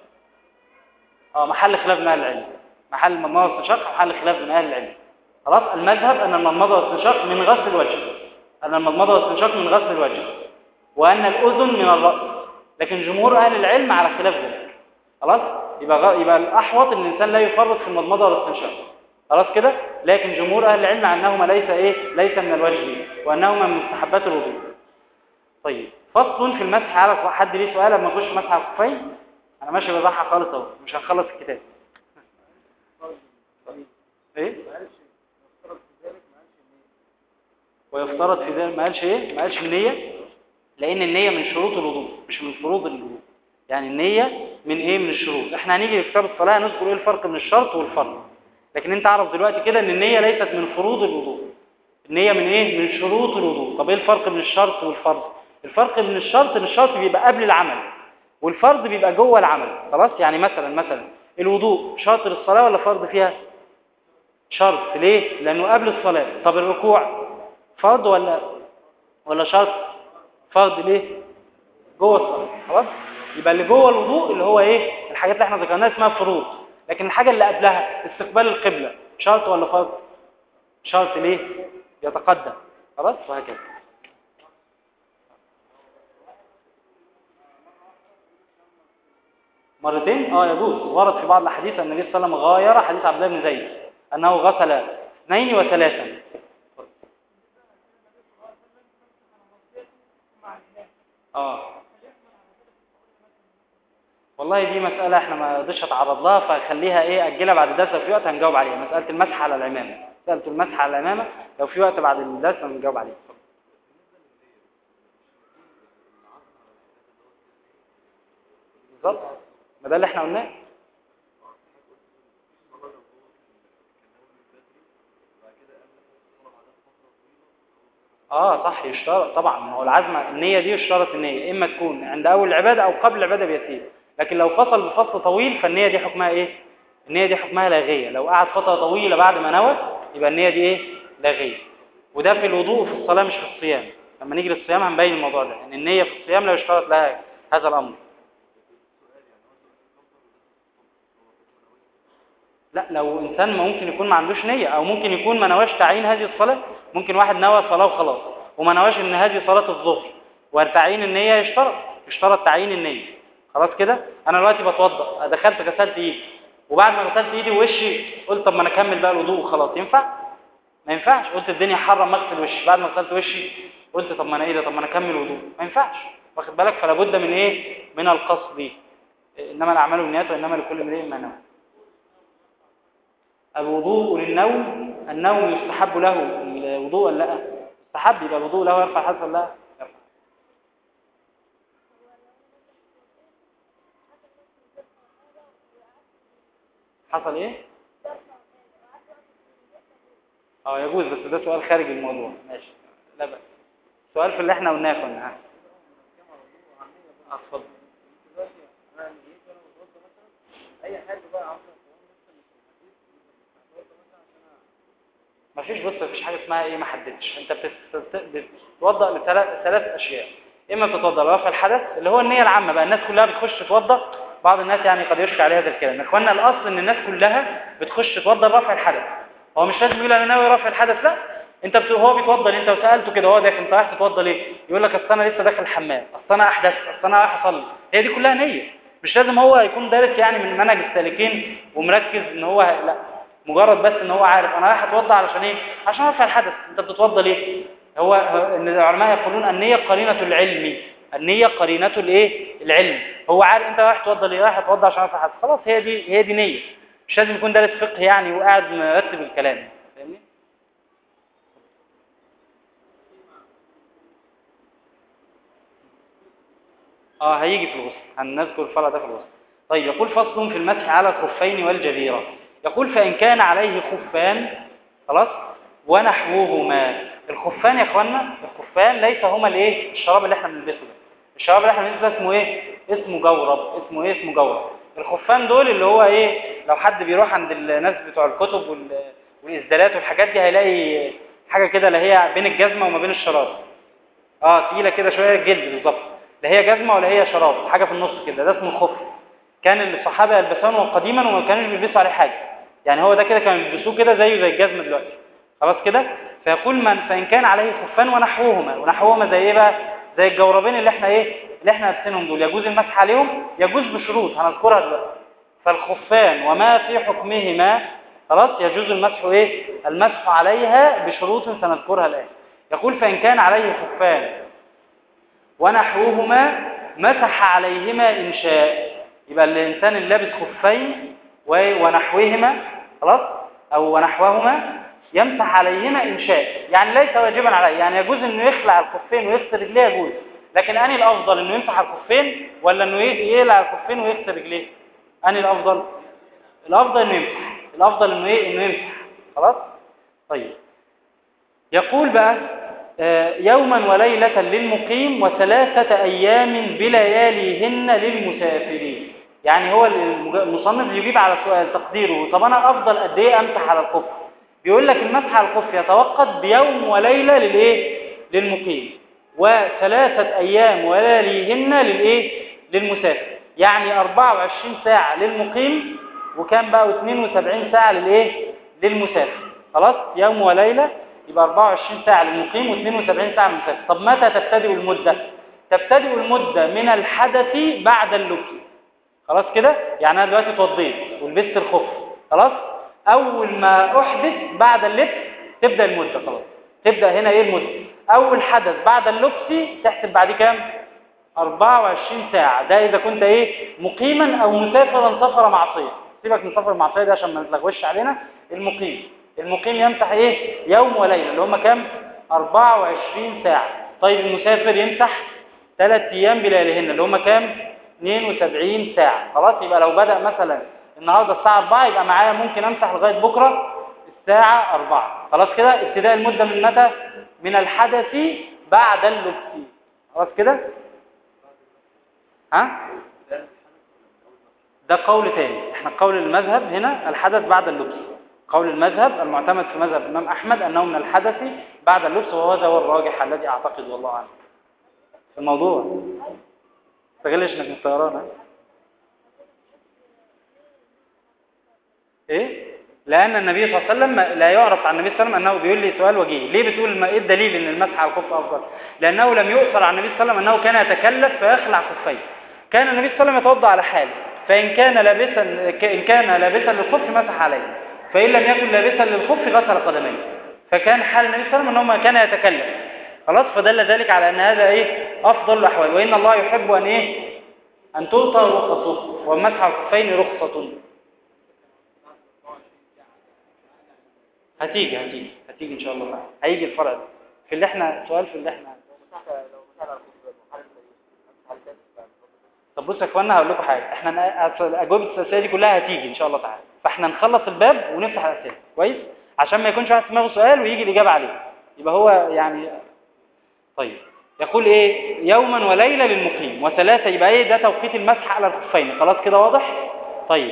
اه محل خلاف من اهل العلم محل المضمضة والاستنشاق محل خلاف من اهل العلم خلاص المذهب ان المضمضة والاستنشاق من غسل الوجه ان المضمضة والاستنشاق من غسل الوجه وان الاذن من الراس لكن جمهور اهل العلم على خلاف ذلك خلاص يبقى غ... يبقى الاحوط ان الانسان لا يفرط في المضمضة والاستنشاق خلاص كده لكن جمهور اهل العلم انهما ليس ايه ليس من الوجه وانهما من مستحبات الوضوء طيب فصل في المسح على حد ليه سؤال لما نخش مسح على الخفين انا ماشي بضحك خالص اهو مش هنخلص الكتاب ايه ويفترض في ذلك ما قالش ايه ما قالش النيه لان النيه من شروط الوضوء مش من فروض الوضوء يعني النيه من ايه من الشروط احنا هنيجي في كتاب الصلاه نذكر ايه الفرق بين الشرط والفرض لكن انت اعرف دلوقتي كده ان النيه ليست من فروض الوضوء النيه من ايه من شروط الوضوء طب ايه الفرق بين الشرط والفرض الفرق بين الشرط ان الشرط بيبقى قبل العمل والفرض بيبقى جوه العمل خلاص يعني مثلا مثلا الوضوء شرط للصلاه ولا فرض فيها شرط ليه لانه قبل الصلاه طب الركوع فرض ولا ولا شرط فرض ليه جوه الصلاه خلاص يبقى اللي جوه الوضوء اللي هو ايه الحاجات اللي احنا ذكرناها اسمها فروض لكن الحاجه اللي قبلها استقبال القبله شرط ولا فرض شرط ليه يتقدم خلاص وهكذا مرتين اه يجوز ورد في بعض الاحاديث ان النبي صلى الله عليه وسلم غاير حديث عبد الله بن زيد انه غسل اثنين وثلاثا اه والله دي مسألة احنا ما رضيتش اتعرض لها فخليها ايه اجلها بعد الدرس لو في وقت هنجاوب عليها مسألة المسح على العمامة مسألة المسح على العمامة لو في وقت بعد الدرس هنجاوب عليها بالظبط ما ده اللي احنا قلناه اه صح يشترط طبعا ما هو العزمه النيه دي يشترط النيه اما تكون عند اول العباده او قبل العباده بيسير لكن لو فصل بفصل طويل فالنيه دي حكمها ايه النيه دي حكمها لاغيه لو قعد فتره طويله بعد ما نوى يبقى النيه دي ايه لاغيه وده في الوضوء وفي الصلاه مش في الصيام لما نيجي للصيام هنبين الموضوع ده ان النيه في الصيام لا يشترط لها هذا الامر لا لو انسان ممكن يكون ما عندوش نيه او ممكن يكون ما نواش تعيين هذه الصلاه ممكن واحد نوى صلاه وخلاص وما نواش ان هذه صلاه الظهر وتعيين النيه يشترط يشترط تعيين النيه خلاص كده انا دلوقتي بتوضا دخلت غسلت ايدي وبعد ما غسلت ايدي ووشي قلت طب ما انا اكمل بقى الوضوء وخلاص ينفع ما ينفعش قلت الدنيا حرة ما اغسل وشي بعد ما غسلت وشي قلت طب ما انا ايه ده طب ما انا اكمل وضوء ما ينفعش واخد بالك فلا بد من ايه من القصد انما الاعمال بالنيات وانما لكل امرئ ما نوى الوضوء للنوم النوم يستحب له الوضوء ولا لا يستحب يبقى الوضوء له يرفع حسب لا يرفع حصل ايه اه يجوز بس ده سؤال خارج الموضوع ماشي لا بس سؤال في اللي احنا قلناه كنا ها اتفضل اي حاجه بقى عاوز مفيش بص مفيش حاجه اسمها ايه ما حددتش انت بتست- بتتوضا لثلاث ثلاث اشياء اما بتتوضا لرفع الحدث اللي هو النيه العامه بقى الناس كلها بتخش تتوضا بعض الناس يعني قد يشكى عليه هذا الكلام يا اخوانا الاصل ان الناس كلها بتخش تتوضا لرفع الحدث هو مش لازم يقول انا ناوي رفع الحدث لا انت بت... هو بيتوضا ليه انت وسالته كده هو داخل انت رايح تتوضا ليه يقول لك اصل انا لسه داخل الحمام اصل انا احدث اصل انا رايح اصلي هي دي كلها نيه مش لازم هو يكون دارس يعني من منهج السالكين ومركز ان هو لا مجرد بس ان هو عارف انا رايح اتوضا علشان ايه عشان ارفع الحدث انت بتتوضا ليه هو هو- ان العلماء يقولون النيه قرينه العلم النيه قرينه الايه العلم هو عارف انت رايح تتوضا ليه رايح اتوضا عشان ارفع الحدث خلاص هي دي هي دي نيه مش لازم يكون دارس فقه يعني وقاعد مرتب الكلام فاهمني اه هيجي في الغسل هنذكر الفرع ده في الغسل طيب يقول فصل في المسح على الخفين والجبيرة يقول فإن كان عليه خفان خلاص ونحوهما الخفان يا اخوانا الخفان ليس هما الايه الشراب اللي احنا بنلبسه ده الشراب اللي احنا بنلبسه ده اسمه ايه اسمه جورب اسمه ايه اسمه جورب الخفان دول اللي هو ايه لو حد بيروح عند الناس بتوع الكتب وال... والإسدالات والحاجات دي هيلاقي حاجة كده اللي هي بين الجزمة وما بين الشراب اه تقيله كده شويه جلد بالظبط لا هي جزمه ولا هي شراب حاجه في النص كده ده اسمه الخف كان الصحابه يلبسونه قديما وما كانوش بيلبسوا عليه حاجه يعني هو ده كده كانوا بيلبسوه كده زيه زي الجزمه دلوقتي خلاص كده فيقول من فان كان عليه خفان ونحوهما ونحوهما زي ايه بقى زي الجوربين اللي احنا ايه اللي احنا لابسينهم دول يجوز المسح عليهم يجوز بشروط هنذكرها دلوقتي فالخفان وما في حكمهما خلاص يجوز المسح ايه المسح عليها بشروط سنذكرها الان يقول فان كان عليه خفان ونحوهما مسح عليهما إن شاء يبقى الإنسان اللي لابس خفين و- ونحوهما خلاص أو ونحوهما يمسح عليهما إن شاء يعني ليس واجبا عليه يعني يجوز إنه يخلع الخفين ويغسل رجليه يجوز لكن أني الأفضل إنه يمسح الخفين ولا إنه ي- يقلع الخفين ويغسل رجليه أني الأفضل الأفضل إنه يمسح الأفضل إنه إيه إنه يمسح خلاص طيب يقول بقى آه، يوما وليلة للمقيم وثلاثة أيام بلياليهن للمسافرين يعني هو المج- المصنف يجيب على سؤال تقديره طب أنا أفضل قد إيه أمسح على الخف بيقول لك المسح على الخف يتوقت بيوم وليلة للإيه للمقيم وثلاثة أيام ولياليهن للإيه للمسافر يعني 24 ساعة للمقيم وكان بقى 72 ساعة للإيه للمسافر خلاص يوم وليلة يبقى 24 ساعة للمقيم و72 ساعة للمسافر طب متى تبتدئ المدة تبتدئ المدة من الحدث بعد اللبس خلاص كده يعني انا دلوقتي اتوضيت ولبست الخف خلاص اول ما احدث بعد اللبس تبدا المده خلاص تبدا هنا ايه المده اول حدث بعد اللبس تحسب بعد كام 24 ساعه ده اذا كنت ايه مقيما او مسافرا سفر معصيه سيبك من سفر المعصيه ده عشان ما نتلغوش علينا المقيم المقيم يمسح ايه يوم وليله اللي هم كام 24 ساعه طيب المسافر يمسح ثلاث ايام بلياليهن اللي هم كام 72 ساعة خلاص يبقى لو بدأ مثلا النهاردة الساعة 4 يبقى معايا ممكن امسح لغاية بكرة الساعة 4 خلاص كده ابتداء المدة من متى من الحدث بعد اللبس خلاص كده ها ده قول تاني احنا قول المذهب هنا الحدث بعد اللبس قول المذهب المعتمد في مذهب الإمام أحمد أنه من الحدث بعد اللبس وهذا هو الراجح الذي أعتقد والله أعلم في الموضوع تغلش انك من الطيران ها؟ ايه لان النبي صلى الله عليه وسلم لا يعرف عن النبي صلى الله عليه وسلم انه بيقول لي سؤال وجيه ليه بتقول ما ايه الدليل ان المسح على الخف افضل لانه لم يؤثر عن النبي صلى الله عليه وسلم انه كان يتكلف فيخلع خفيه كان النبي صلى الله عليه وسلم يتوضا على حاله فان كان لابسا ان كان لابسا للخف مسح عليه فان لم يكن لابسا للخف غسل قدميه فكان حال النبي صلى الله عليه وسلم انه كان يتكلف خلاص فدل ذلك على ان هذا ايه افضل الاحوال وان الله يحب ان ايه ان تعطى رخصه ومسح الخفين رخصه هتيجي هتيجي هتيجي ان شاء الله تعالى هيجي الفرع ده في اللي احنا سؤال في اللي احنا طب بصوا يا اخوانا هقول لكم حاجه احنا ن- الاجوبه الاساسيه دي كلها هتيجي ان شاء الله تعالى فاحنا نخلص الباب ونفتح الاسئله كويس عشان ما يكونش واحد في دماغه سؤال ويجي الاجابه عليه يبقى هو يعني طيب يقول ايه يوما وليله للمقيم وثلاثه يبقى ايه ده توقيت المسح على الخفين خلاص كده واضح طيب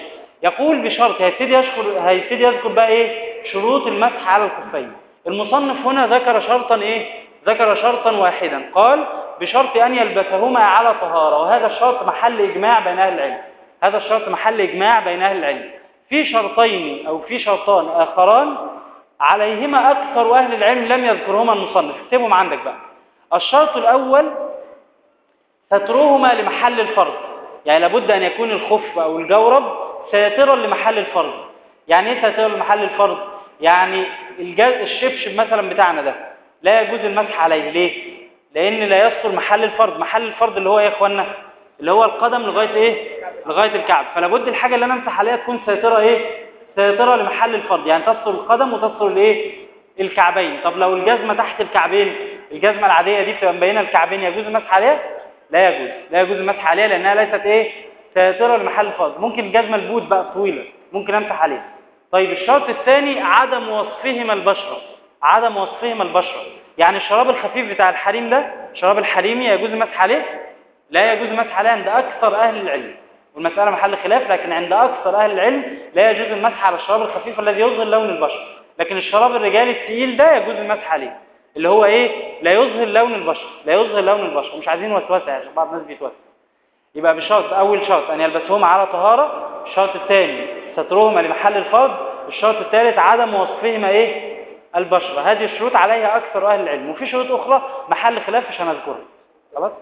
يقول بشرط هيبتدي يذكر هيبتدي يذكر بقى ايه شروط المسح على الخفين المصنف هنا ذكر شرطا ايه ذكر شرطا واحدا قال بشرط ان يلبسهما على طهارة وهذا الشرط محل اجماع بين اهل العلم هذا الشرط محل اجماع بين اهل العلم في شرطين او في شرطان اخران عليهما اكثر اهل العلم لم يذكرهما المصنف اكتبهم عندك بقى الشرط الاول سترهما لمحل الفرض يعني لابد ان يكون الخف او الجورب ساترا لمحل الفرض يعني ايه ساترا لمحل الفرض يعني الجز... الشبشب مثلا بتاعنا ده لا يجوز المسح عليه ليه لان لا يستر محل الفرض محل الفرض اللي هو ايه يا اخوانا اللي هو القدم لغايه ايه لغايه الكعب فلا بد الحاجه اللي انا امسح عليها تكون ساتره ايه ساتره لمحل الفرض يعني تستر القدم وتستر الايه الكعبين طب لو الجزمه تحت الكعبين الجزمه العاديه دي بتبقى مبينه الكعبين يجوز المسح عليها لا يجوز لا يجوز المسح عليها لانها ليست ايه ساتره لمحل الفرض ممكن الجزمه البوت بقى طويله ممكن امسح عليها طيب الشرط الثاني عدم وصفهما البشره عدم وصفهما البشره يعني الشراب الخفيف بتاع الحريم ده الشراب الحريمي يجوز المسح عليه لا يجوز المسح عليه عند اكثر اهل العلم والمساله محل خلاف لكن عند اكثر اهل العلم لا يجوز المسح على الشراب الخفيف الذي يظهر لون البشره لكن الشراب الرجالي الثقيل ده يجوز المسح عليه اللي هو ايه لا يظهر لون البشره لا يظهر لون البشره مش عايزين وسوسه عشان بعض الناس بيتوسع يبقى بشرط اول شرط ان يلبسهما على طهاره الشرط الثاني سترهما لمحل الفرض الشرط الثالث عدم وصفهما ايه البشره هذه الشروط عليها اكثر اهل العلم وفي شروط اخرى محل خلاف مش هنذكرها خلاص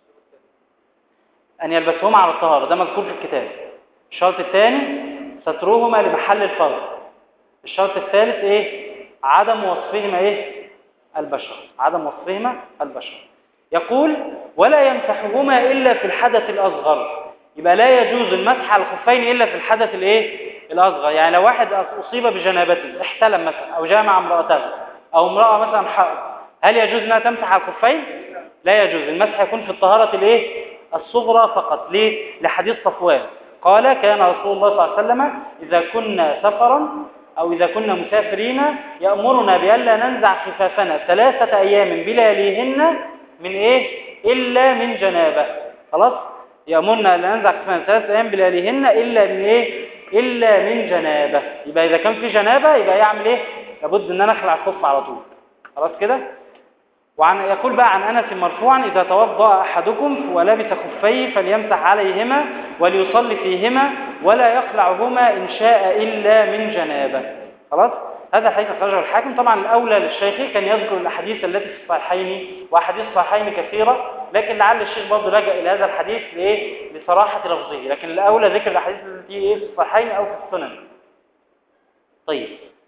ان يلبسهما على الطهاره ده مذكور في الكتاب الشرط الثاني سترهما لمحل الفرض الشرط الثالث ايه عدم وصفهما ايه البشر عدم وصفهما البشر يقول ولا يمسحهما إلا في الحدث الأصغر يبقى لا يجوز المسح على الخفين إلا في الحدث الإيه الأصغر يعني لو واحد أصيب بجنابته احتلم مثلا أو جامع امرأته أو امرأة مثلا حائض هل يجوز أنها تمسح على الخفين لا يجوز المسح يكون في الطهارة الإيه الصغرى فقط ليه لحديث صفوان قال كان رسول الله صلى الله عليه وسلم إذا كنا سفرا أو إذا كنا مسافرين يأمرنا بألا ننزع خفافنا ثلاثة أيام بلياليهن من إيه؟ إلا من جنابة خلاص؟ يأمرنا ألا ننزع خفافنا ثلاثة أيام بلياليهن إلا من إيه؟ إلا من جنابة يبقى إذا كان في جنابة يبقى يعمل إيه؟ لابد أن أنا أخلع الخف على طول خلاص كده؟ وعن يقول بقى عن أنس مرفوعا إذا توضأ أحدكم ولبس خفيه فليمسح عليهما وليصلي فيهما ولا يخلعهما إن شاء إلا من جنابه خلاص هذا حديث أخرجه الحاكم طبعا الأولى للشيخ كان يذكر الأحاديث التي في الصحيحين وأحاديث الصحيحين كثيرة لكن لعل الشيخ برضه لجأ إلى هذا الحديث لإيه؟ لصراحة لفظه لكن الأولى ذكر الأحاديث التي إيه في الصحيحين أو في السنن طيب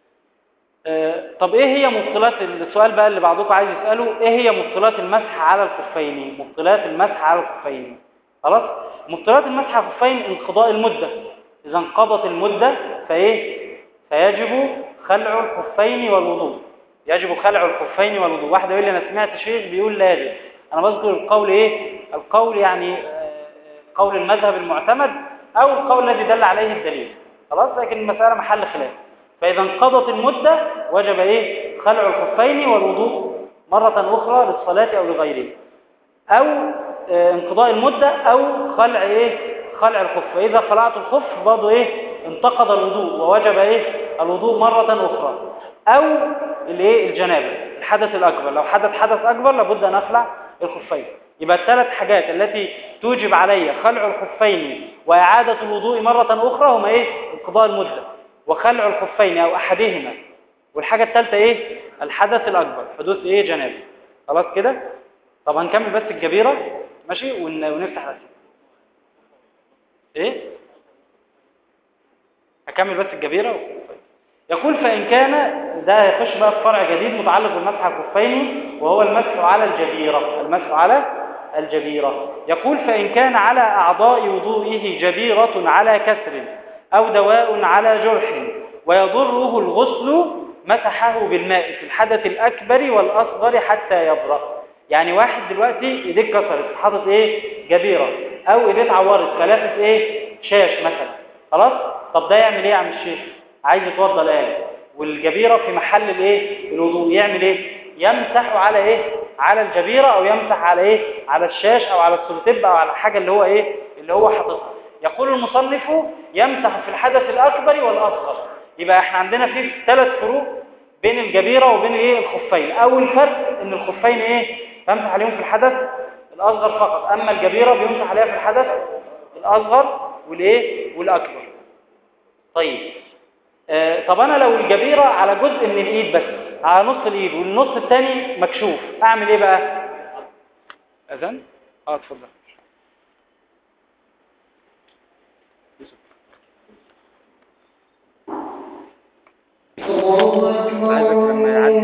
آه طب ايه هي مبطلات السؤال بقى اللي بعضكم عايز يساله ايه هي مبطلات المسح على الخفين مبطلات المسح على الخفين خلاص مبطلات المسح على الخفين انقضاء المده اذا انقضت المده فايه فيجب خلع الخفين والوضوء يجب خلع الخفين والوضوء واحد يقول لي انا سمعت شيخ بيقول لازم انا بذكر القول ايه القول يعني آه قول المذهب المعتمد او القول الذي دل عليه الدليل خلاص لكن المساله محل خلاف فإذا انقضت المدة وجب إيه خلع الخفين والوضوء مرة أخرى للصلاة أو لغيره أو اه انقضاء المدة أو خلع إيه خلع الخف فإذا خلعت الخف برضه إيه انتقض الوضوء ووجب إيه الوضوء مرة أخرى أو الإيه الجنابة الحدث الأكبر لو حدث حدث أكبر لابد أن أخلع الخفين يبقى الثلاث حاجات التي توجب علي خلع الخفين وإعادة الوضوء مرة أخرى هما إيه انقضاء المدة وخلع الخفين او احدهما والحاجه الثالثه ايه الحدث الاكبر حدوث ايه جنابه خلاص كده طب هنكمل بس الجبيره ماشي ون... ونفتح الاسئله ايه هكمل بس الجبيره و... يقول فان كان ده هيخش بقى في فرع جديد متعلق بالمسح على الخفين وهو المسح على الجبيره المسح على الجبيره يقول فان كان على اعضاء وضوئه جبيره على كسر أو دواء على جرح ويضره الغسل مسحه بالماء في الحدث الأكبر والأصغر حتى يبرأ يعني واحد دلوقتي ايديه اتكسرت حاطط ايه جبيرة او ايديه اتعورت فلافت ايه شاش مثلا خلاص طب ده يعمل ايه يا عم الشيخ عايز يتوضى الان والجبيرة في محل الايه الوضوء يعمل ايه يمسح على ايه على الجبيرة او يمسح على ايه على الشاش او على السلتب او على الحاجة اللي هو ايه اللي هو حاططها يقول المصنف يمسح في الحدث الأكبر والأصغر يبقى احنا عندنا في ثلاث فروق بين الجبيرة وبين ايه الخفين أول فرق ان الخفين ايه يمسح عليهم في الحدث الأصغر فقط أما الجبيرة بيمسح عليها في الحدث الأصغر والايه والأكبر طيب آه طب أنا لو الجبيرة على جزء من الإيد بس على نص الإيد والنص الثاني مكشوف أعمل إيه بقى أذن اه اتفضل الله